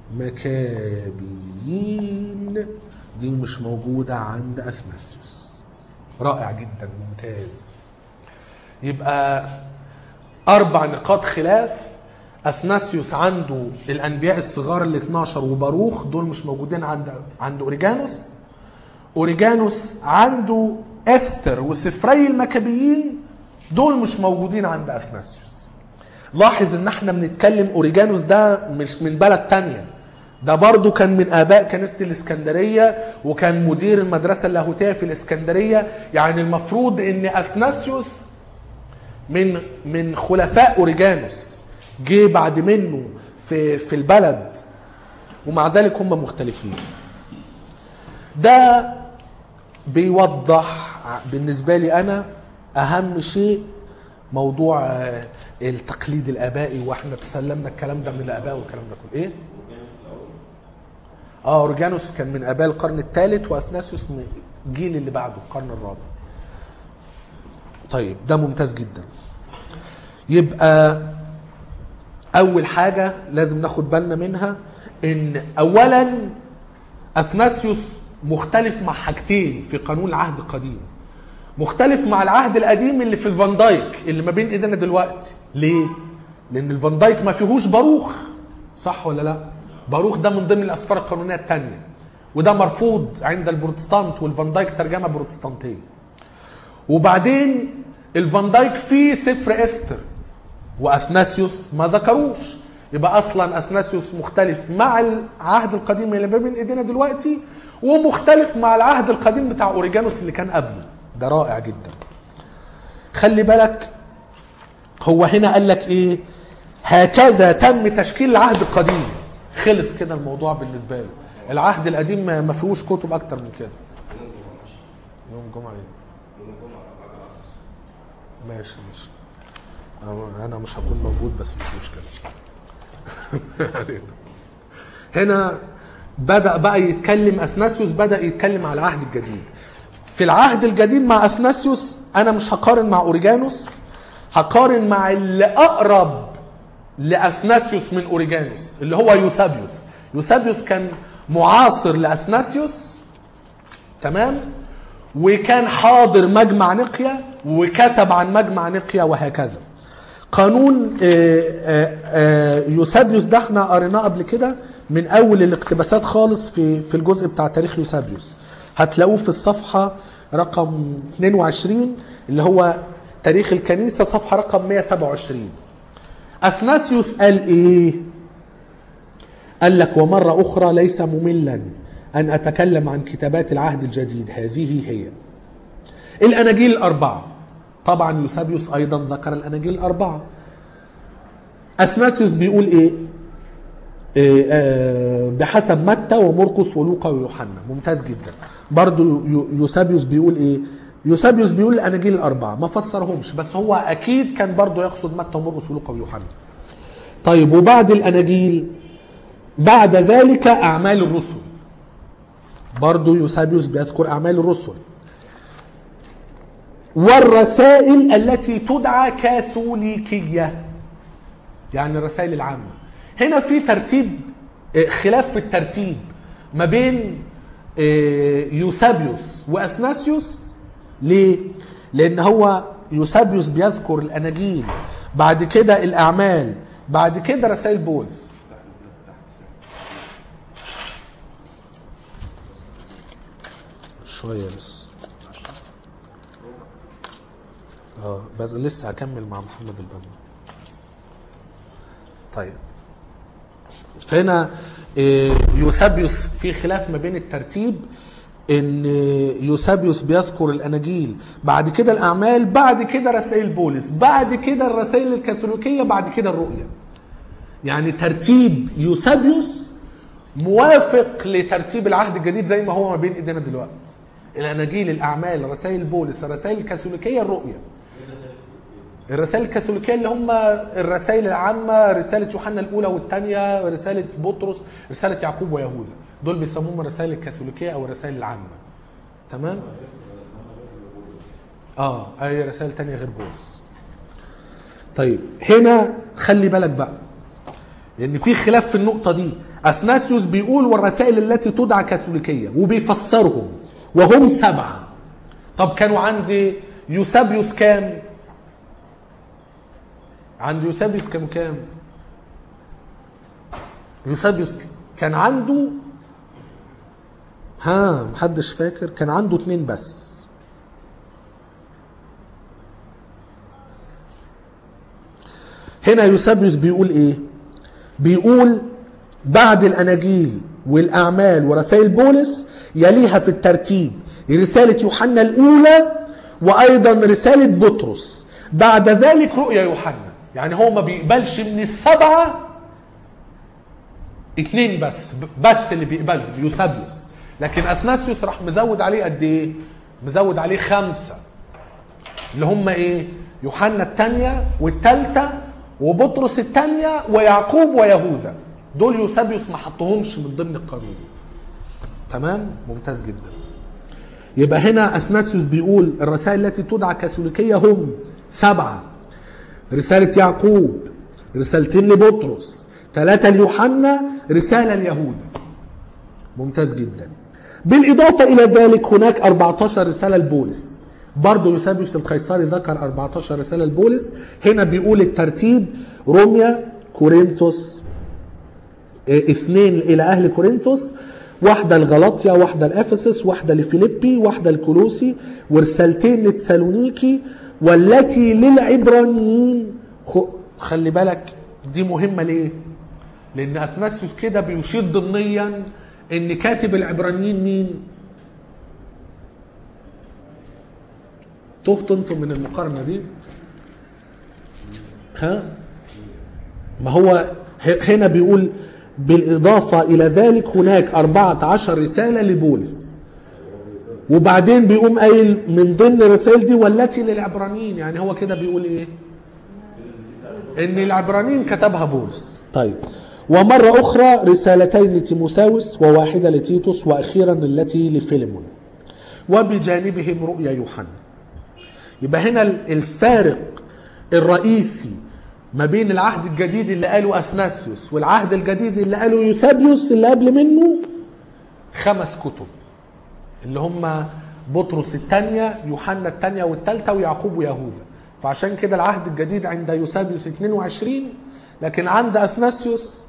المكابيين دي مش موجودة عند أثناسيوس رائع جدا ممتاز يبقى أربع نقاط خلاف أثناسيوس عنده الأنبياء الصغار ال 12 وباروخ دول مش موجودين عند عند أوريجانوس أوريجانوس عنده أستر وسفري المكابيين دول مش موجودين عند أثناسيوس لاحظ ان احنا بنتكلم اوريجانوس ده مش من بلد تانية ده برضو كان من اباء كنيسة الاسكندرية وكان مدير المدرسة اللاهوتية في الاسكندرية يعني المفروض ان اثناسيوس من من خلفاء اوريجانوس جه بعد منه في في البلد ومع ذلك هم مختلفين ده بيوضح بالنسبة لي أنا أهم شيء موضوع آه، التقليد الآبائي وإحنا تسلمنا الكلام ده من الآباء والكلام ده كله إيه؟ اه اورجانوس كان من اباء القرن الثالث واثناسيوس من الجيل اللي بعده القرن الرابع طيب ده ممتاز جدا يبقى اول حاجه لازم ناخد بالنا منها ان اولا اثناسيوس مختلف مع حاجتين في قانون العهد القديم مختلف مع العهد القديم اللي في الفان دايك اللي ما بين ايدينا دلوقتي ليه لان الفان دايك ما فيهوش باروخ صح ولا لا باروخ ده من ضمن الاسفار القانونيه الثانيه وده مرفوض عند البروتستانت والفان دايك ترجمه بروتستانتيه وبعدين الفان دايك فيه سفر استر واثناسيوس ما ذكروش يبقى اصلا اثناسيوس مختلف مع العهد القديم اللي ما بين ايدينا دلوقتي ومختلف مع العهد القديم بتاع اوريجانوس اللي كان قبله ده رائع جدا خلي بالك هو هنا قال لك ايه هكذا تم تشكيل العهد القديم خلص كده الموضوع بالنسبه له العهد القديم ما ما فيهوش كتب اكتر من كده يوم الجمعه ايه يوم الجمعة بعد العصر ماشي ماشي أو- انا مش هكون موجود بس مش مشكله يعني هنا بدا بقى يتكلم اثناسيوس بدا يتكلم على العهد الجديد في العهد الجديد مع اثناسيوس انا مش هقارن مع اوريجانوس هقارن مع اللي اقرب لاثناسيوس من اوريجانوس اللي هو يوسابيوس يوسابيوس كان معاصر لاثناسيوس تمام وكان حاضر مجمع نقيا وكتب عن مجمع نقيا وهكذا قانون آه، آه، آه، يوسابيوس ده احنا قريناه قبل كده من اول الاقتباسات خالص في في الجزء بتاع تاريخ يوسابيوس هتلاقوه في الصفحه رقم 22 اللي هو تاريخ الكنيسه صفحه رقم 127 اثناسيوس قال ايه قال لك ومرة أخرى ليس مملا أن أتكلم عن كتابات العهد الجديد هذه هي الأناجيل الأربعة طبعا يوسابيوس أيضا ذكر الأناجيل الأربعة أثناسيوس بيقول إيه إيه، آه، بحسب متى ومرقس ولوقا ويوحنا ممتاز جدا برضو يو- يوسابيوس بيقول ايه يوسابيوس بيقول الاناجيل الاربعه ما فسرهمش بس هو اكيد كان برضو يقصد متى ومرقس ولوقا ويوحنا طيب وبعد الاناجيل بعد ذلك اعمال الرسل برضو يوسابيوس بيذكر اعمال الرسل والرسائل التي تدعى كاثوليكيه يعني الرسائل العامه هنا في ترتيب آه، خلاف في الترتيب ما بين آه، يوسابيوس واثناسيوس ليه لان هو يوسابيوس بيذكر الاناجيل بعد كده الاعمال بعد كده رسائل بولس شويه بس اه بس لسه هكمل مع محمد البنا طيب فهنا آه، يوسابيوس في خلاف ما بين الترتيب ان يوسابيوس بيذكر الاناجيل بعد كده الاعمال بعد كده رسائل بولس بعد كده الرسائل الكاثوليكيه بعد كده الرؤيا يعني ترتيب يوسابيوس موافق لترتيب العهد الجديد زي ما هو ما بين ايدينا دلوقتي الاناجيل الاعمال رسائل بولس الرسائل الكاثوليكيه الرؤيا الرسائل الكاثوليكيه اللي هم الرسائل العامه رساله يوحنا الاولى والثانيه رساله بطرس رساله يعقوب ويهوذا دول بيسموهم الرسائل الكاثوليكيه او الرسائل العامه تمام اه اي رسائل تانية غير بولس طيب هنا خلي بالك بقى لان في خلاف في النقطه دي اثناسيوس بيقول والرسائل التي تدعى كاثوليكيه وبيفسرهم وهم سبعه طب كانوا عند يوسابيوس كام عند يوسابيوس كانوا كام يوسابيوس كان عنده ها محدش فاكر كان عنده اتنين بس هنا يوسابيوس بيقول ايه بيقول بعد الاناجيل والاعمال ورسائل بولس يليها في الترتيب رساله يوحنا الاولى وايضا رساله بطرس بعد ذلك رؤيا يوحنا يعني هو ما بيقبلش من السبعه اتنين بس بس اللي بيقبلهم يوسابيوس لكن اثناسيوس راح مزود عليه قد ايه مزود عليه خمسه اللي هم ايه يوحنا الثانيه والثالثه وبطرس الثانيه ويعقوب ويهوذا دول يوسابيوس ما حطهمش من ضمن القانون تمام ممتاز جدا يبقى هنا اثناسيوس بيقول الرسائل التي تدعى كاثوليكيه هم سبعه رساله يعقوب رسالتين لبطرس ثلاثه ليوحنا رساله ليهوذا ممتاز جدا بالإضافة إلى ذلك هناك 14 رسالة لبولس برضه يوسابيوس القيصري ذكر 14 رسالة لبولس هنا بيقول الترتيب روميا كورنثوس اه، اثنين إلى أهل كورنثوس واحدة لغلاطيا واحدة لأفسس واحدة لفيليبي واحدة لكولوسي ورسالتين لتسالونيكي والتي للعبرانيين خ- خلي بالك دي مهمة ليه؟ لان اثناسيوس كده بيشير ضمنيا ان كاتب العبرانيين مين تهتوا انتم من المقارنه دي ها ما هو ه- هنا بيقول بالإضافة إلى ذلك هناك 14 رسالة لبولس وبعدين بيقوم قايل من ضمن الرسائل دي والتي للعبرانيين يعني هو كده بيقول ايه ان العبرانيين كتبها بولس طيب ومرة أخرى رسالتين لتيموثاوس وواحدة لتيتوس وأخيرا التي لفيلمون وبجانبهم رؤيا يوحنا يبقى هنا الفارق الرئيسي ما بين العهد الجديد اللي قاله اثناسيوس والعهد الجديد اللي قاله يوسابيوس اللي قبل منه خمس كتب اللي هم بطرس الثانية يوحنا الثانية والثالثة ويعقوب ويهوذا فعشان كده العهد الجديد عند يوسابيوس 22 لكن عند اثناسيوس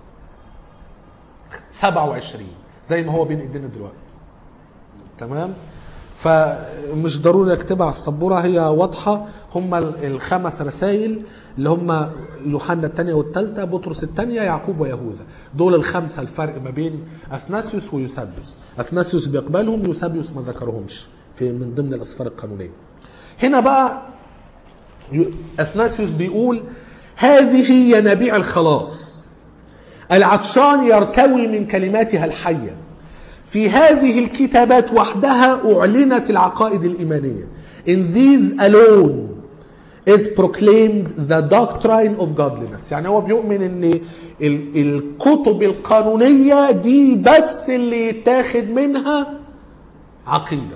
27 زي ما هو بين ايدينا دلوقتي تمام فمش ضروري اكتبها على السبوره هي واضحه هم الخمس رسائل اللي هم يوحنا الثانيه والثالثه بطرس الثانيه يعقوب ويهوذا دول الخمسه الفرق ما بين اثناسيوس ويوسابيوس اثناسيوس بيقبلهم يوسابيوس ما ذكرهمش في من ضمن الاسفار القانونيه هنا بقى يو- اثناسيوس بيقول هذه ينابيع الخلاص العطشان يرتوي من كلماتها الحيه في هذه الكتابات وحدها أعلنت العقائد الإيمانية. In these alone is proclaimed the doctrine of godliness. يعني هو بيؤمن ان ال- الكتب القانونية دي بس اللي يتاخد منها عقيدة.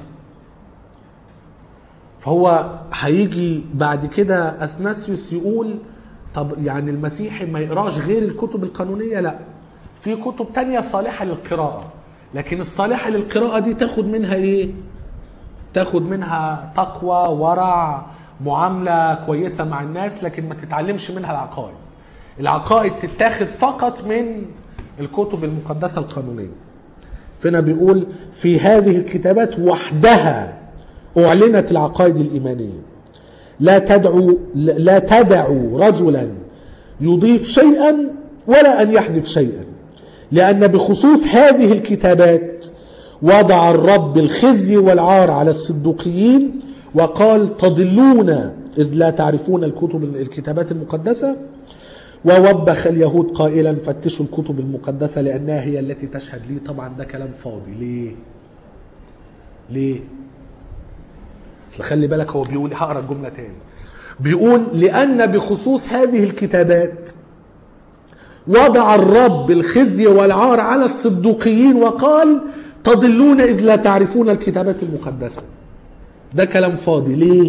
فهو هيجي بعد كده اثناسيوس يقول طب يعني المسيحي ما يقراش غير الكتب القانونيه لا في كتب تانية صالحه للقراءه لكن الصالحه للقراءه دي تاخد منها ايه تاخد منها تقوى ورع معامله كويسه مع الناس لكن ما تتعلمش منها العقائد العقائد تتاخد فقط من الكتب المقدسه القانونيه فهنا بيقول في هذه الكتابات وحدها أعلنت العقائد الإيمانية لا تدعو لا تدعو رجلا يضيف شيئا ولا أن يحذف شيئا لأن بخصوص هذه الكتابات وضع الرب الخزي والعار على الصدوقيين وقال تضلون إذ لا تعرفون الكتب الكتابات المقدسة ووبخ اليهود قائلا فتشوا الكتب المقدسة لأنها هي التي تشهد لي طبعا ده كلام فاضي ليه ليه اصل خلي بالك هو بيقول هقرا الجمله تاني بيقول لان بخصوص هذه الكتابات وضع الرب الخزي والعار على الصدوقيين وقال تضلون اذ لا تعرفون الكتابات المقدسه ده كلام فاضي ليه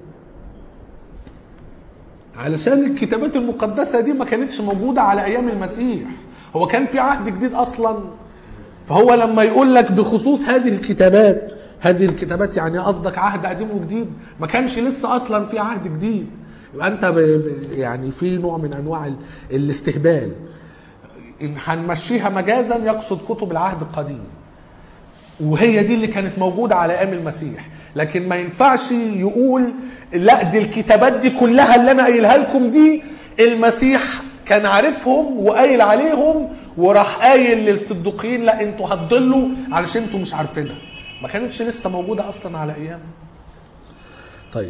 علشان الكتابات المقدسه دي ما كانتش موجوده على ايام المسيح هو كان في عهد جديد اصلا فهو لما يقول لك بخصوص هذه الكتابات هذه الكتابات يعني قصدك عهد قديم وجديد ما كانش لسه اصلا في عهد جديد يبقى انت ب... ب- يعني في نوع من انواع ال... الاستهبال ان هنمشيها مجازا يقصد كتب العهد القديم وهي دي اللي كانت موجودة على أيام المسيح لكن ما ينفعش يقول لا دي الكتابات دي كلها اللي أنا قايلها لكم دي المسيح كان عارفهم وقايل عليهم وراح قايل للصدوقيين لا انتوا هتضلوا علشان انتوا مش عارفينها ما كانتش لسه موجودة أصلا على أيام طيب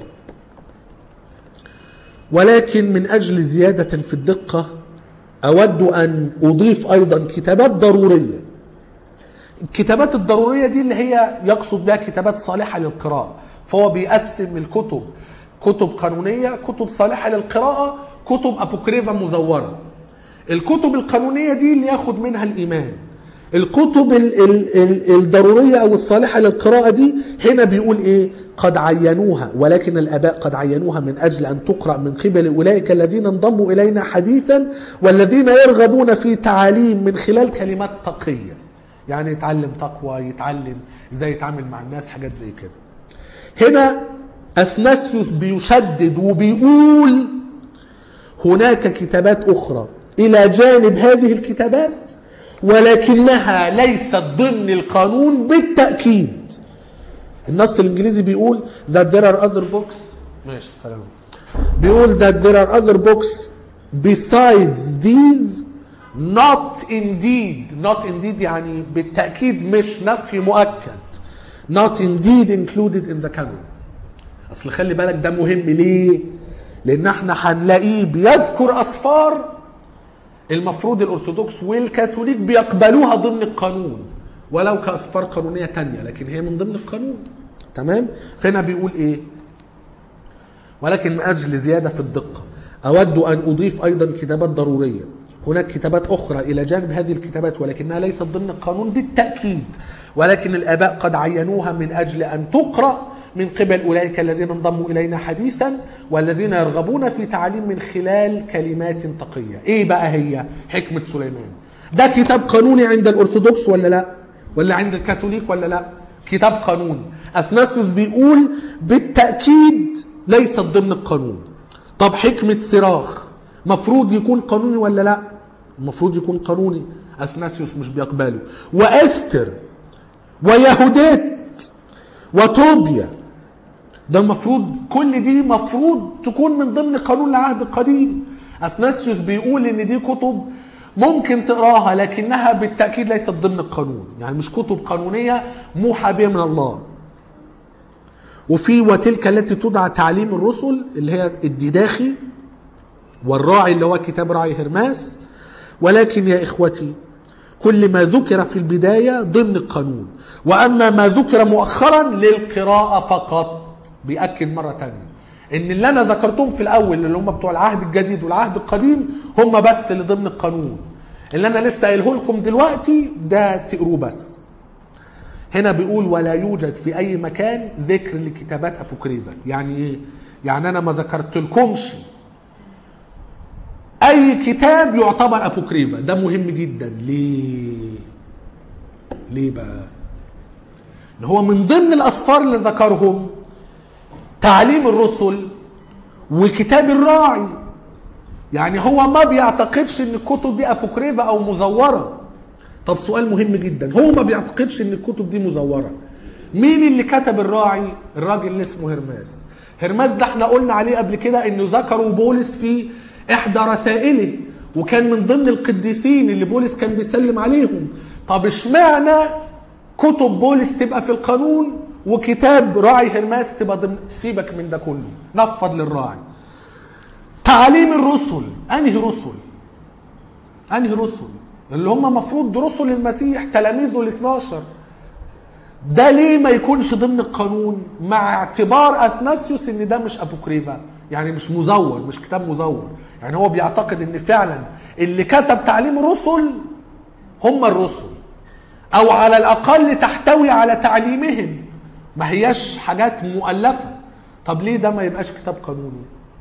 ولكن من أجل زيادة في الدقة أود أن أضيف أيضا كتابات ضرورية الكتابات الضرورية دي اللي هي يقصد بها كتابات صالحة للقراءة فهو بيقسم الكتب كتب قانونية كتب صالحة للقراءة كتب أبوكريفا مزورة الكتب القانونية دي اللي ياخد منها الإيمان الكتب ال ال ال الضرورية أو الصالحة للقراءة دي هنا بيقول إيه قد عينوها ولكن الآباء قد عينوها من أجل أن تقرأ من قبل أولئك الذين انضموا إلينا حديثا والذين يرغبون في تعاليم من خلال كلمات تقية يعني يتعلم تقوى يتعلم ازاي يتعامل مع الناس حاجات زي كده هنا اثناسيوس بيشدد وبيقول هناك كتابات اخرى الى جانب هذه الكتابات ولكنها ليست ضمن القانون بالتاكيد النص الانجليزي بيقول that there are other books ماشي سلام بيقول that there are other books besides these not indeed not indeed يعني بالتأكيد مش نفي مؤكد not indeed included in the canon اصل خلي بالك ده مهم ليه لان احنا هنلاقيه بيذكر اسفار المفروض الارثوذكس والكاثوليك بيقبلوها ضمن القانون ولو كاسفار قانونيه تانية لكن هي من ضمن القانون تمام فهنا بيقول ايه ولكن من اجل زياده في الدقه اود ان اضيف ايضا كتابات ضروريه هناك كتابات اخرى الى جانب هذه الكتابات ولكنها ليست ضمن القانون بالتاكيد ولكن الاباء قد عينوها من اجل ان تقرا من قبل اولئك الذين انضموا الينا حديثا والذين يرغبون في تعليم من خلال كلمات تقيه ايه بقى هي حكمه سليمان ده كتاب قانوني عند الارثوذكس ولا لا ولا عند الكاثوليك ولا لا كتاب قانوني اثناسيوس بيقول بالتاكيد ليست ضمن القانون طب حكمه صراخ مفروض يكون قانوني ولا لا المفروض يكون قانوني اثناسيوس مش بيقبله واستر ويهودات وطوبيا ده المفروض كل دي مفروض تكون من ضمن قانون العهد القديم اثناسيوس بيقول ان دي كتب ممكن تقراها لكنها بالتاكيد ليست ضمن القانون يعني مش كتب قانونيه موحى بها من الله وفي وتلك التي تدعى تعليم الرسل اللي هي الديداخي والراعي اللي هو كتاب راعي هرماس ولكن يا اخوتي كل ما ذكر في البدايه ضمن القانون واما ما ذكر مؤخرا للقراءه فقط بياكد مره تانية ان اللي انا ذكرتهم في الاول اللي هم بتوع العهد الجديد والعهد القديم هم بس اللي ضمن القانون اللي انا لسه قايله لكم دلوقتي ده تقروه بس هنا بيقول ولا يوجد في اي مكان ذكر لكتابات ابوكريفا يعني ايه يعني انا ما ذكرت لكمش اي كتاب يعتبر ابوكريفا ده مهم جدا ليه ليه بقى ان هو من ضمن الاسفار اللي ذكرهم تعليم الرسل وكتاب الراعي يعني هو ما بيعتقدش ان الكتب دي ابوكريفا او مزوره طب سؤال مهم جدا هو ما بيعتقدش ان الكتب دي مزوره مين اللي كتب الراعي الراجل اللي اسمه هرماس هرماس ده احنا قلنا عليه قبل كده انه ذكروا بولس في احدى رسائله وكان من ضمن القديسين اللي بولس كان بيسلم عليهم طب اشمعنى كتب بولس تبقى في القانون وكتاب راعي هرماس تبقى ضمن سيبك من ده كله نفض للراعي تعاليم الرسل انهي رسل انهي رسل اللي هم مفروض رسل المسيح تلاميذه ال 12 ده ليه ما يكونش ضمن القانون مع اعتبار اثناسيوس ان ده مش ابوكريفا يعني مش مزور مش كتاب مزور يعني هو بيعتقد ان فعلا اللي كتب تعليم الرسل هم الرسل او على الاقل تحتوي على تعليمهم ما هياش حاجات مؤلفه طب ليه ده ما يبقاش كتاب قانوني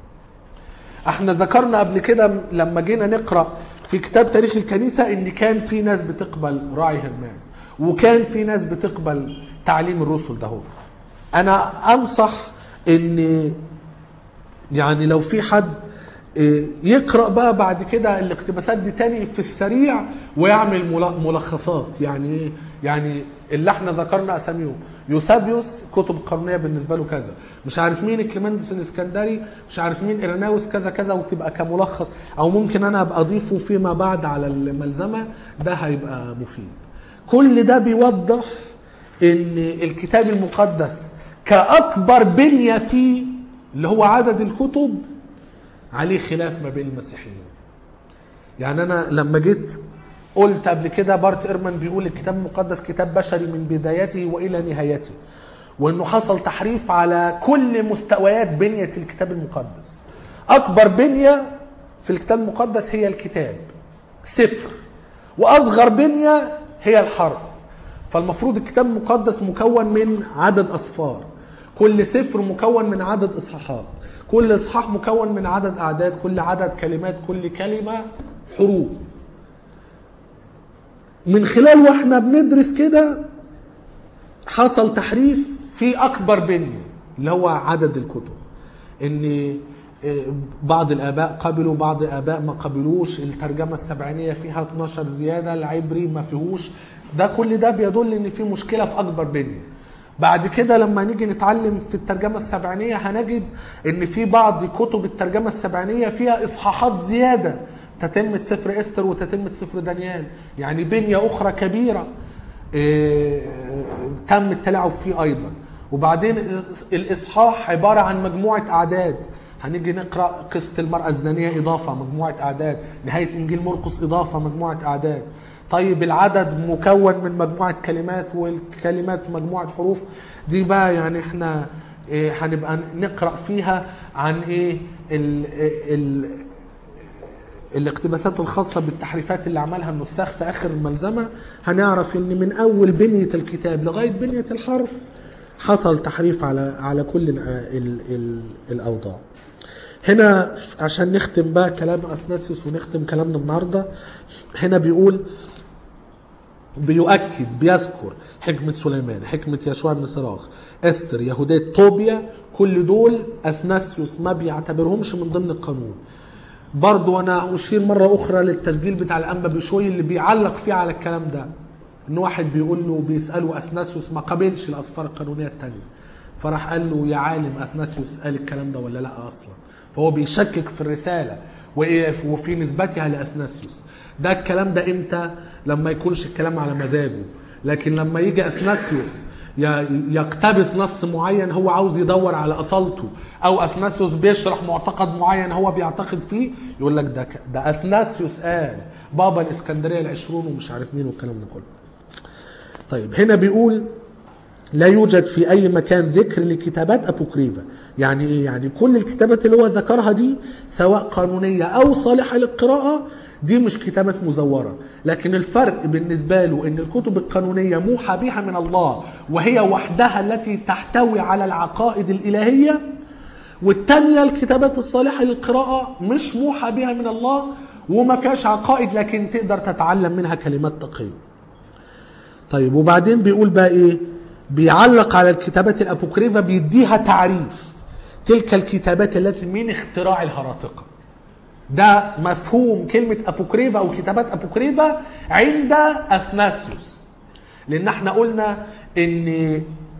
احنا ذكرنا قبل كده لما جينا نقرا في كتاب تاريخ الكنيسه ان كان في ناس بتقبل راعي هرماس وكان في ناس بتقبل تعليم الرسل ده هو. انا انصح ان يعني لو في حد إيه، يقرا بقى بعد كده الاقتباسات دي تاني في السريع ويعمل مل- ملخصات يعني ايه يعني اللي احنا ذكرنا اساميهم يوسابيوس كتب قانونيه بالنسبه له كذا مش عارف مين كليمندس الاسكندري مش عارف مين ايريناوس كذا كذا وتبقى كملخص او ممكن انا ابقى اضيفه فيما بعد على الملزمه ده هيبقى مفيد كل ده بيوضح ان الكتاب المقدس كاكبر بنيه فيه اللي هو عدد الكتب عليه خلاف ما بين المسيحيين يعني انا لما جيت قلت قبل كده بارت ايرمان بيقول الكتاب المقدس كتاب بشري من بدايته والى نهايته وانه حصل تحريف على كل مستويات بنيه الكتاب المقدس اكبر بنيه في الكتاب المقدس هي الكتاب سفر واصغر بنيه هي الحرف فالمفروض الكتاب المقدس مكون من عدد اصفار كل سفر مكون من عدد اصحاحات كل اصحاح مكون من عدد اعداد كل عدد كلمات كل كلمه حروف من خلال واحنا بندرس كده حصل تحريف في اكبر بنيه اللي هو عدد الكتب ان بعض الاباء قبلوا بعض الاباء ما قبلوش الترجمه السبعينيه فيها 12 زياده العبري ما فيهوش ده كل ده بيدل ان في مشكله في اكبر بنيه بعد كده لما نيجي نتعلم في الترجمه السبعينيه هنجد ان في بعض كتب الترجمه السبعينيه فيها اصحاحات زياده تتمه سفر استر وتتمه سفر دانيال يعني بنيه اخرى كبيره إيه، تم التلاعب فيه ايضا وبعدين الإص- الاصحاح عباره عن مجموعه اعداد هنيجي نقرا قصه المراه الزانيه اضافه مجموعه اعداد نهايه انجيل مرقس اضافه مجموعه اعداد طيب العدد مكون من مجموعه كلمات والكلمات مجموعه حروف دي بقى يعني احنا إيه هنبقى نقرا فيها عن ايه ال ال الاقتباسات الخاصة بالتحريفات اللي عملها النساخ في آخر الملزمة هنعرف إن من أول بنية الكتاب لغاية بنية الحرف حصل تحريف على على كل ال ال ال الأوضاع. هنا عشان نختم بقى كلام أثناسيوس ونختم كلامنا النهارده هنا بيقول بيؤكد بيذكر حكمة سليمان حكمة يشوع بن صراخ استر يهودية طوبيا كل دول أثناسيوس ما بيعتبرهمش من ضمن القانون برضو أنا أشير مرة أخرى للتسجيل بتاع الأنبا بشوي اللي بيعلق فيه على الكلام ده إن واحد بيقول له بيسأله أثناسيوس ما قبلش الأسفار القانونية التانية فراح قال له يا عالم أثناسيوس قال الكلام ده ولا لا أصلا فهو بيشكك في الرسالة وإيه- وفي نسبتها لأثناسيوس ده الكلام ده امتى لما يكونش الكلام على مزاجه لكن لما يجي اثناسيوس ي- يقتبس نص معين هو عاوز يدور على اصالته او اثناسيوس بيشرح معتقد معين هو بيعتقد فيه يقول لك ده ك- ده اثناسيوس قال بابا الاسكندريه العشرون ومش عارف مين والكلام ده كله طيب هنا بيقول لا يوجد في اي مكان ذكر لكتابات ابوكريفا يعني ايه يعني كل الكتابات اللي هو ذكرها دي سواء قانونيه او صالحه للقراءه دي مش كتابات مزوره لكن الفرق بالنسبه له ان الكتب القانونيه موحى بها من الله وهي وحدها التي تحتوي على العقائد الالهيه والتانية الكتابات الصالحة للقراءة مش موحى بها من الله وما فيهاش عقائد لكن تقدر تتعلم منها كلمات تقية طيب وبعدين بيقول بقى ايه بيعلق على الكتابات الابوكريفا بيديها تعريف تلك الكتابات التي من اختراع الهراطقه ده مفهوم كلمة أبوكريفا أو كتابات أبوكريفا عند أثناسيوس لأن احنا قلنا إن إيه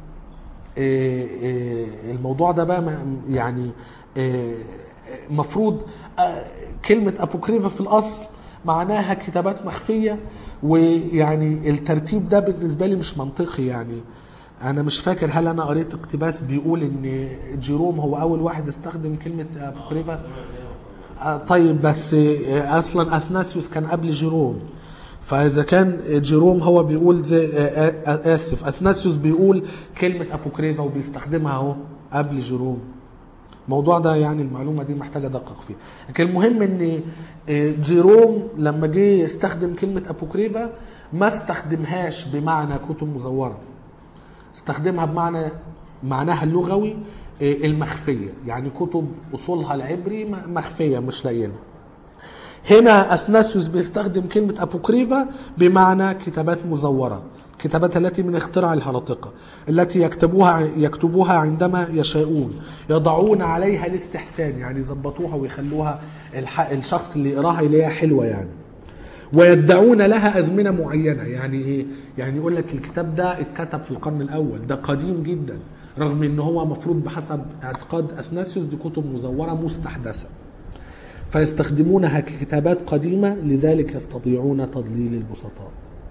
إيه الموضوع ده بقى م- يعني إيه مفروض آه، كلمة أبوكريفا في الأصل معناها كتابات مخفية ويعني الترتيب ده بالنسبة لي مش منطقي يعني أنا مش فاكر هل أنا قريت اقتباس بيقول إن جيروم هو أول واحد استخدم كلمة أبوكريفا آه، طيب بس آه، اصلا اثناسيوس كان قبل جيروم فاذا كان جيروم هو بيقول ذي- آه، آه، اسف اثناسيوس بيقول كلمه ابوكريفا وبيستخدمها اهو قبل جيروم الموضوع ده يعني المعلومه دي محتاجه ادقق فيها لكن المهم ان آه، جيروم لما جه يستخدم كلمه ابوكريفا ما استخدمهاش بمعنى كتب مزوره استخدمها بمعنى معناها اللغوي آه، المخفية يعني كتب أصولها العبري م- مخفية مش لاقيينها هنا أثناسيوس بيستخدم كلمة أبوكريفا بمعنى كتابات مزورة الكتابات التي من اختراع الهرطقة التي يكتبوها يكتبوها عندما يشاءون يضعون عليها الاستحسان يعني يظبطوها ويخلوها الح- الشخص اللي يقراها يلاقيها حلوة يعني ويدعون لها أزمنة معينة يعني إيه؟ يعني يقول لك الكتاب ده اتكتب في القرن الأول ده قديم جدا رغم إن هو مفروض بحسب اعتقاد أثناسيوس دي كتب مزورة مستحدثة فيستخدمونها ككتابات قديمة لذلك يستطيعون تضليل البسطاء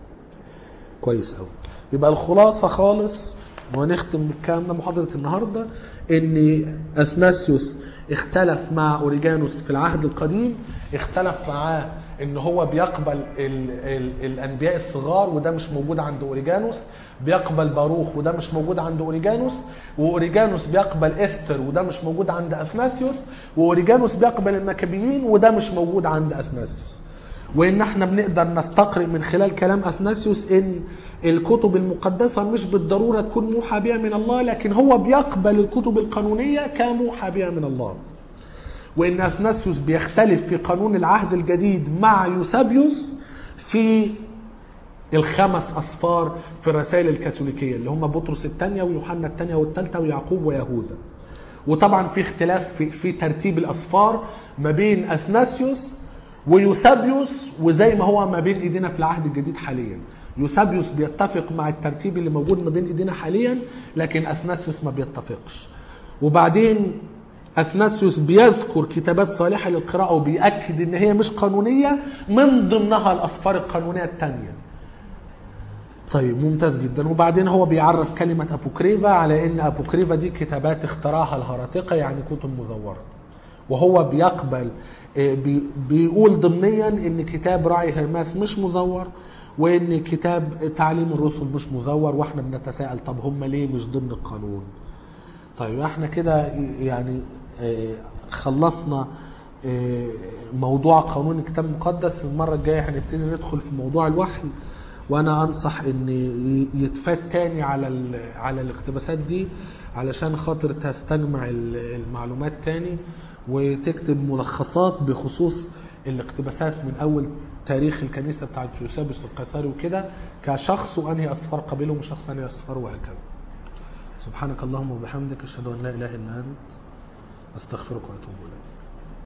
كويس قوي يبقى الخلاصة خالص ونختم بالكلام ده محاضرة النهاردة ان اثناسيوس اختلف مع اوريجانوس في العهد القديم اختلف معاه ان هو بيقبل ال ال الانبياء الصغار وده مش موجود عند اوريجانوس بيقبل باروخ وده مش موجود عند اوريجانوس واوريجانوس بيقبل استر وده مش موجود عند اثناسيوس واوريجانوس بيقبل المكابيين وده مش موجود عند اثناسيوس وان احنا بنقدر نستقرئ من خلال كلام اثناسيوس ان الكتب المقدسه مش بالضروره تكون موحى بها من الله لكن هو بيقبل الكتب القانونيه كموحى بها من الله وان اثناسيوس بيختلف في قانون العهد الجديد مع يوسابيوس في الخمس اصفار في الرسائل الكاثوليكيه اللي هم بطرس الثانيه ويوحنا الثانيه والثالثه ويعقوب ويهوذا وطبعا في اختلاف في, في ترتيب الاصفار ما بين اثناسيوس ويوسابيوس وزي ما هو ما بين ايدينا في العهد الجديد حاليا يوسابيوس بيتفق مع الترتيب اللي موجود ما بين ايدينا حاليا لكن اثناسيوس ما بيتفقش وبعدين اثناسيوس بيذكر كتابات صالحه للقراءه وبيأكد ان هي مش قانونيه من ضمنها الاصفار القانونيه الثانيه طيب ممتاز جدا وبعدين هو بيعرف كلمة أبوكريفا على إن أبوكريفا دي كتابات اختراها الهراطقة يعني كتب مزورة وهو بيقبل آه، بي- بيقول ضمنيا إن كتاب راعي هرماس مش مزور وإن كتاب تعليم الرسل مش مزور وإحنا بنتساءل طب هم ليه مش ضمن القانون طيب احنا كده يعني آه، خلصنا آه، موضوع قانون الكتاب المقدس المرة الجاية هنبتدي ندخل في موضوع الوحي وانا انصح ان ي- يتفات تاني على ال- على الاقتباسات دي علشان خاطر تستجمع ال- المعلومات تاني وتكتب ملخصات بخصوص الاقتباسات من اول تاريخ الكنيسة بتاعت يوسابيوس القيصري وكده كشخص وانهي اسفار قبلهم وشخص انهي اسفار وهكذا سبحانك اللهم وبحمدك اشهد ان لا اله الا انت استغفرك واتوب اليك